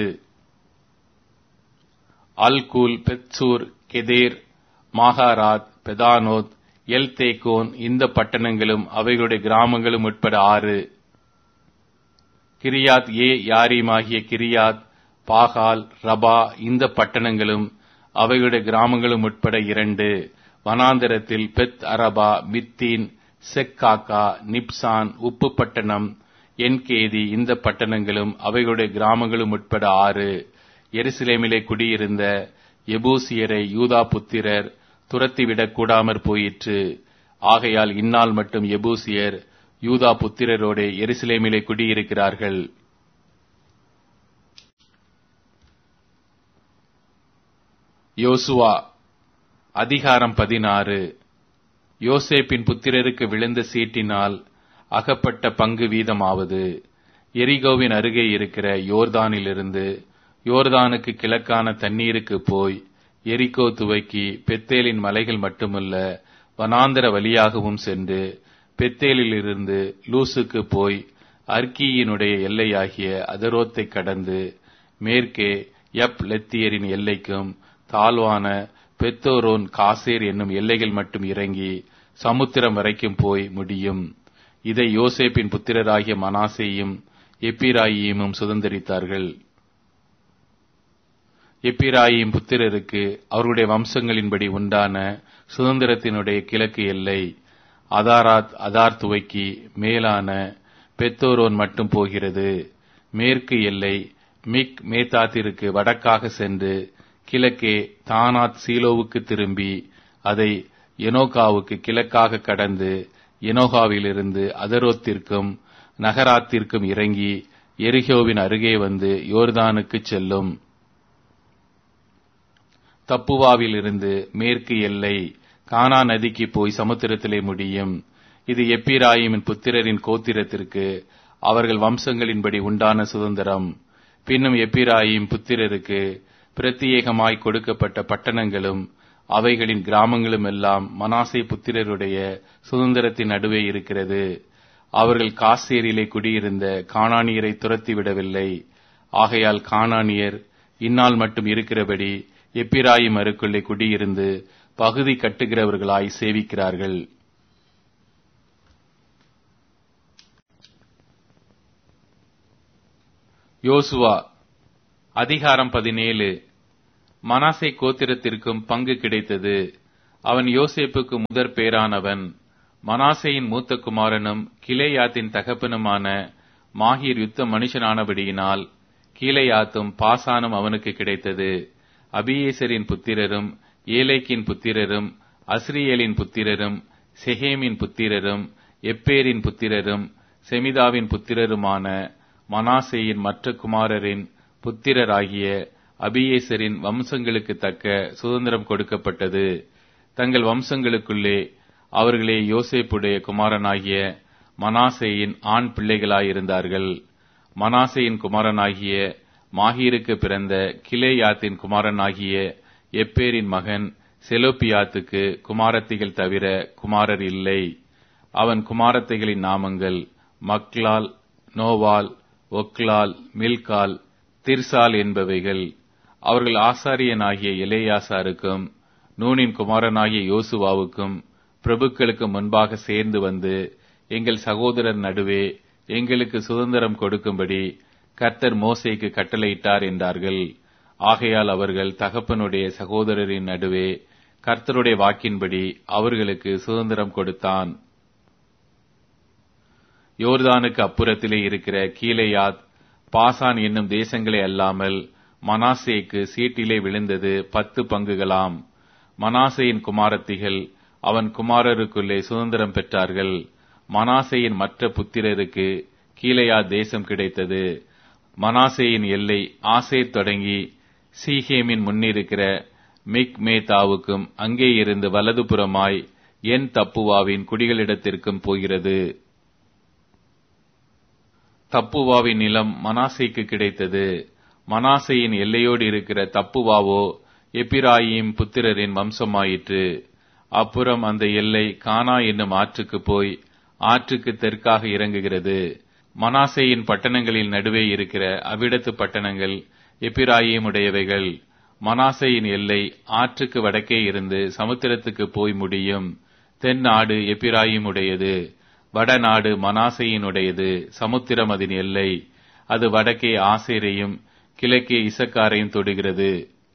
அல்கூல் பெத்சூர் கெதேர் மாகாராத் பெதானோத் எல் தேக்கோன் இந்த பட்டணங்களும் அவைகளுடைய கிராமங்களும் உட்பட ஆறு கிரியாத் ஏ யாரீமாகிய கிரியாத் பாகால் ரபா இந்த பட்டணங்களும் அவைகளுடைய கிராமங்களும் உட்பட இரண்டு வனாந்தரத்தில் பெத் அரபா மித்தீன் செக்காக்கா நிப்சான் உப்பு பட்டணம் என்கேதி இந்த பட்டணங்களும் அவைகளுடைய கிராமங்களும் உட்பட ஆறு எருசலேமிலே குடியிருந்த எபூசியரை யூதா புத்திரர் துரத்திவிடக் கூடாமற் போயிற்று ஆகையால் இந்நாள் மட்டும் எபூசியர் யூதா புத்திரரோட எருசலேமிலே குடியிருக்கிறார்கள் யோசுவா அதிகாரம் பதினாறு யோசேப்பின் புத்திரருக்கு விழுந்த சீட்டினால் அகப்பட்ட பங்கு வீதமாவது எரிகோவின் அருகே இருக்கிற யோர்தானிலிருந்து யோர்தானுக்கு கிழக்கான தண்ணீருக்கு போய் எரிகோ துவக்கி பெத்தேலின் மலைகள் மட்டுமல்ல வனாந்தர வழியாகவும் சென்று பெத்தேலிலிருந்து லூசுக்கு போய் அர்க்கியினுடைய எல்லையாகிய அதரோத்தை கடந்து மேற்கே எப் லெத்தியரின் எல்லைக்கும் தாழ்வான பெத்தோரோன் காசேர் என்னும் எல்லைகள் மட்டும் இறங்கி சமுத்திரம் வரைக்கும் போய் முடியும் இதை யோசேப்பின் புத்திரராகிய மனாசேயும் எப்பிராயிமும் சுதந்திரித்தார்கள் எப்பிராயிம் புத்திரருக்கு அவருடைய வம்சங்களின்படி உண்டான சுதந்திரத்தினுடைய கிழக்கு எல்லை அதாராத் அதார் துவக்கி மேலான பெத்தோரோன் மட்டும் போகிறது மேற்கு எல்லை மிக் மேத்தாத்திற்கு வடக்காக சென்று கிழக்கே தானாத் சீலோவுக்கு திரும்பி அதை எனோகாவுக்கு கிழக்காக கடந்து எனோகாவிலிருந்து அதரோத்திற்கும் நகராத்திற்கும் இறங்கி எரிகோவின் அருகே வந்து யோர்தானுக்கு செல்லும் தப்புவாவிலிருந்து மேற்கு எல்லை கானா நதிக்கு போய் சமுத்திரத்திலே முடியும் இது எப்பிராயிமின் புத்திரரின் கோத்திரத்திற்கு அவர்கள் வம்சங்களின்படி உண்டான சுதந்திரம் பின்னும் எப்பிராயிம் புத்திரருக்கு பிரத்தியேகமாய் கொடுக்கப்பட்ட பட்டணங்களும் அவைகளின் கிராமங்களும் எல்லாம் மனாசே புத்திரருடைய சுதந்திரத்தின் நடுவே இருக்கிறது அவர்கள் காசேரிலே குடியிருந்த காணானியரை துரத்திவிடவில்லை ஆகையால் காணானியர் இந்நாள் மட்டும் இருக்கிறபடி எப்பிராயிம் அருக்குள்ளே குடியிருந்து பகுதி கட்டுகிறவர்களாய் சேவிக்கிறார்கள் யோசுவா அதிகாரம் பதினேழு மனாசே கோத்திரத்திற்கும் பங்கு கிடைத்தது அவன் யோசேப்புக்கு முதற் பேரானவன் மனாசேயின் மூத்த குமாரனும் கிலேயாத்தின் தகப்பனுமான மாஹீர் யுத்த மனுஷனானபடியினால் கீலேயாத்தும் பாசானும் அவனுக்கு கிடைத்தது அபியேசரின் புத்திரரும் ஏலேக்கின் புத்திரரும் அஸ்ரியேலின் புத்திரரும் செஹேமின் புத்திரரும் எப்பேரின் புத்திரரும் செமிதாவின் புத்திரருமான மனாசேயின் மற்ற குமாரரின் புத்திரராகிய அபியேசரின் வம்சங்களுக்கு தக்க சுதந்திரம் கொடுக்கப்பட்டது தங்கள் வம்சங்களுக்குள்ளே அவர்களே யோசேப்புடைய குமாரனாகிய மனாசேயின் ஆண் பிள்ளைகளாயிருந்தார்கள் மனாசேயின் குமாரனாகிய மாஹீருக்கு பிறந்த கிலேயாத்தின் குமாரனாகிய எப்பேரின் மகன் செலோப்பியாத்துக்கு குமாரத்திகள் தவிர குமாரர் இல்லை அவன் குமாரத்தைகளின் நாமங்கள் மக்லால் நோவால் ஒக்லால் மில்கால் திர்சால் என்பவைகள் அவர்கள் ஆசாரியனாகிய இலேயாசாருக்கும் நூனின் குமாரனாகிய யோசுவாவுக்கும் பிரபுக்களுக்கு முன்பாக சேர்ந்து வந்து எங்கள் சகோதரர் நடுவே எங்களுக்கு சுதந்திரம் கொடுக்கும்படி கர்த்தர் மோசேக்கு கட்டளையிட்டார் என்றார்கள் ஆகையால் அவர்கள் தகப்பனுடைய சகோதரரின் நடுவே கர்த்தருடைய வாக்கின்படி அவர்களுக்கு சுதந்திரம் கொடுத்தான் யோர்தானுக்கு அப்புறத்திலே இருக்கிற கீலேயாத் பாசான் என்னும் தேசங்களே அல்லாமல் மனாசேக்கு சீட்டிலே விழுந்தது பத்து பங்குகளாம் மனாசேயின் குமாரத்திகள் அவன் குமாரருக்குள்ளே சுதந்திரம் பெற்றார்கள் மனாசேயின் மற்ற புத்திரருக்கு கீழையா தேசம் கிடைத்தது மனாசேயின் எல்லை ஆசேர் தொடங்கி சீஹேமின் முன்னிருக்கிற மிக் மேதாவுக்கும் அங்கே இருந்து வலதுபுறமாய் என் தப்புவாவின் குடிகளிடத்திற்கும் போகிறது தப்புவாவின் நிலம் மனாசேக்கு கிடைத்தது மனாசையின் எல்லையோடு இருக்கிற தப்புவாவோ எப்பிராயிம் புத்திரரின் வம்சமாயிற்று அப்புறம் அந்த எல்லை கானா என்னும் ஆற்றுக்கு போய் ஆற்றுக்கு தெற்காக இறங்குகிறது மனாசேயின் பட்டணங்களின் நடுவே இருக்கிற அவ்விடத்து பட்டணங்கள் எப்பிராயிமுடையவைகள் மனாசையின் எல்லை ஆற்றுக்கு வடக்கே இருந்து சமுத்திரத்துக்கு போய் முடியும் தென் நாடு எப்பிராயிமுடையது வடநாடு மனாசையினுடையது சமுத்திரம் அதன் எல்லை அது வடக்கே ஆசேரையும் கிழக்கே இசக்காரையும் தொடுகிறது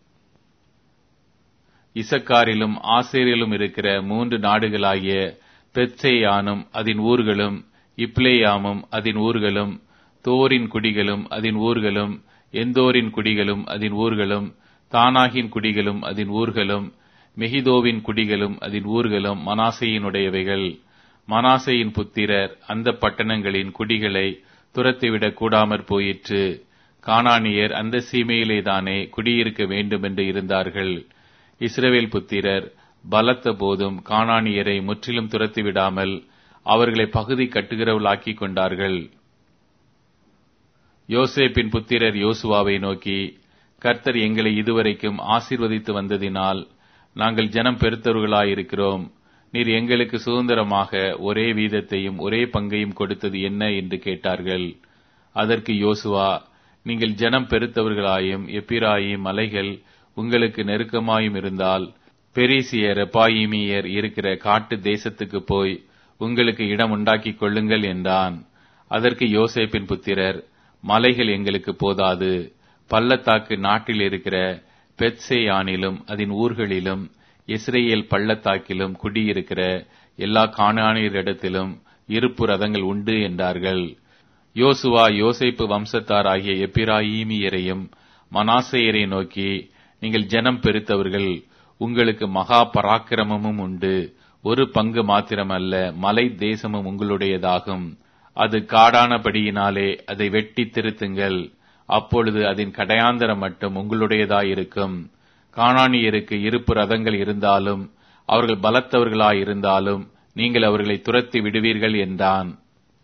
இசக்காரிலும் ஆசேரிலும் இருக்கிற மூன்று நாடுகளாகிய பெத்சேயானும் அதன் ஊர்களும் இப்ளேயாமும் அதன் ஊர்களும் தோரின் குடிகளும் அதன் ஊர்களும் எந்தோரின் குடிகளும் அதன் ஊர்களும் தானாகின் குடிகளும் அதன் ஊர்களும் மெகிதோவின் குடிகளும் அதன் ஊர்களும் மனாசையினுடையவைகள் மனாசையின் புத்திரர் அந்த பட்டணங்களின் குடிகளை துரத்திவிடக் கூடாமற் போயிற்று கானானியர் அந்த சீமையிலேதானே குடியிருக்க வேண்டும் என்று இருந்தார்கள் இஸ்ரவேல் புத்திரர் பலத்த போதும் கானானியரை முற்றிலும் துரத்திவிடாமல் அவர்களை பகுதி கட்டுகிறவளாக்கிக் கொண்டார்கள் யோசேப்பின் புத்திரர் யோசுவாவை நோக்கி கர்த்தர் எங்களை இதுவரைக்கும் ஆசீர்வதித்து வந்ததினால் நாங்கள் ஜனம் பெருத்தவர்களாயிருக்கிறோம் நீர் எங்களுக்கு சுதந்திரமாக ஒரே வீதத்தையும் ஒரே பங்கையும் கொடுத்தது என்ன என்று கேட்டார்கள் அதற்கு யோசுவா நீங்கள் ஜனம் பெருத்தவர்களாயும் எப்பிராயும் மலைகள் உங்களுக்கு நெருக்கமாயும் இருந்தால் பெரிசியர் ரெப்பாயிமியர் இருக்கிற காட்டு தேசத்துக்கு போய் உங்களுக்கு இடம் உண்டாக்கிக் கொள்ளுங்கள் என்றான் அதற்கு யோசேப்பின் புத்திரர் மலைகள் எங்களுக்கு போதாது பள்ளத்தாக்கு நாட்டில் இருக்கிற பெத்சேயானிலும் அதன் ஊர்களிலும் இஸ்ரேல் பள்ளத்தாக்கிலும் குடியிருக்கிற எல்லா காணானியரிடத்திலும் இருப்பு ரதங்கள் உண்டு என்றார்கள் யோசுவா யோசேப்பு வம்சத்தார் ஆகிய எப்பிராயீமியரையும் மனாசேயரை நோக்கி நீங்கள் ஜனம் பெருத்தவர்கள் உங்களுக்கு மகா பராக்கிரமமும் உண்டு ஒரு பங்கு மாத்திரமல்ல மலை தேசமும் உங்களுடையதாகும் அது காடானபடியினாலே அதை வெட்டி திருத்துங்கள் அப்பொழுது அதன் கடையாந்தரம் மட்டும் உங்களுடையதாயிருக்கும் காணானியருக்கு இருப்பு ரதங்கள் இருந்தாலும் அவர்கள் பலத்தவர்களாயிருந்தாலும் நீங்கள் அவர்களை துரத்தி விடுவீர்கள் என்றான்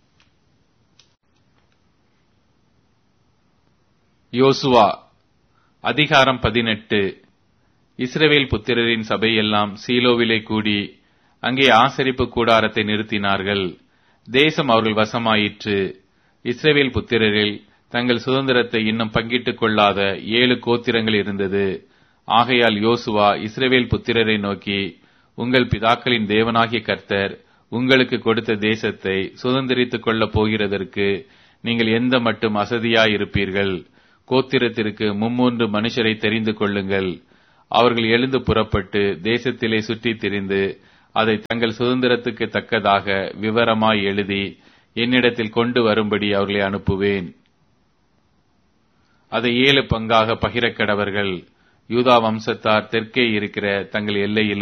யோசுவா அதிகாரம் பதினெட்டு இஸ்ரவேல் புத்திரரின் சபையெல்லாம் சீலோவிலே கூடி அங்கே ஆசரிப்பு கூடாரத்தை நிறுத்தினார்கள் தேசம் அவர்கள் வசமாயிற்று இஸ்ரவேல் புத்திரரில் தங்கள் சுதந்திரத்தை இன்னும் பங்கிட்டுக் கொள்ளாத ஏழு கோத்திரங்கள் இருந்தது ஆகையால் யோசுவா இஸ்ரவேல் புத்திரரை நோக்கி உங்கள் பிதாக்களின் தேவனாகிய கர்த்தர் உங்களுக்கு கொடுத்த தேசத்தை சுதந்திரித்துக் கொள்ளப் போகிறதற்கு நீங்கள் எந்த மட்டும் அசதியாயிருப்பீர்கள் கோத்திரத்திற்கு மும்மூன்று மனுஷரை தெரிந்து கொள்ளுங்கள் அவர்கள் எழுந்து புறப்பட்டு தேசத்திலே சுற்றித் திரிந்து அதை தங்கள் சுதந்திரத்துக்கு தக்கதாக விவரமாய் எழுதி என்னிடத்தில் கொண்டு வரும்படி அவர்களை அனுப்புவேன் அதை ஏழு பங்காக பகிரக்கடவர்கள் யூதா வம்சத்தார் தெற்கே இருக்கிற தங்கள் எல்லையிலும்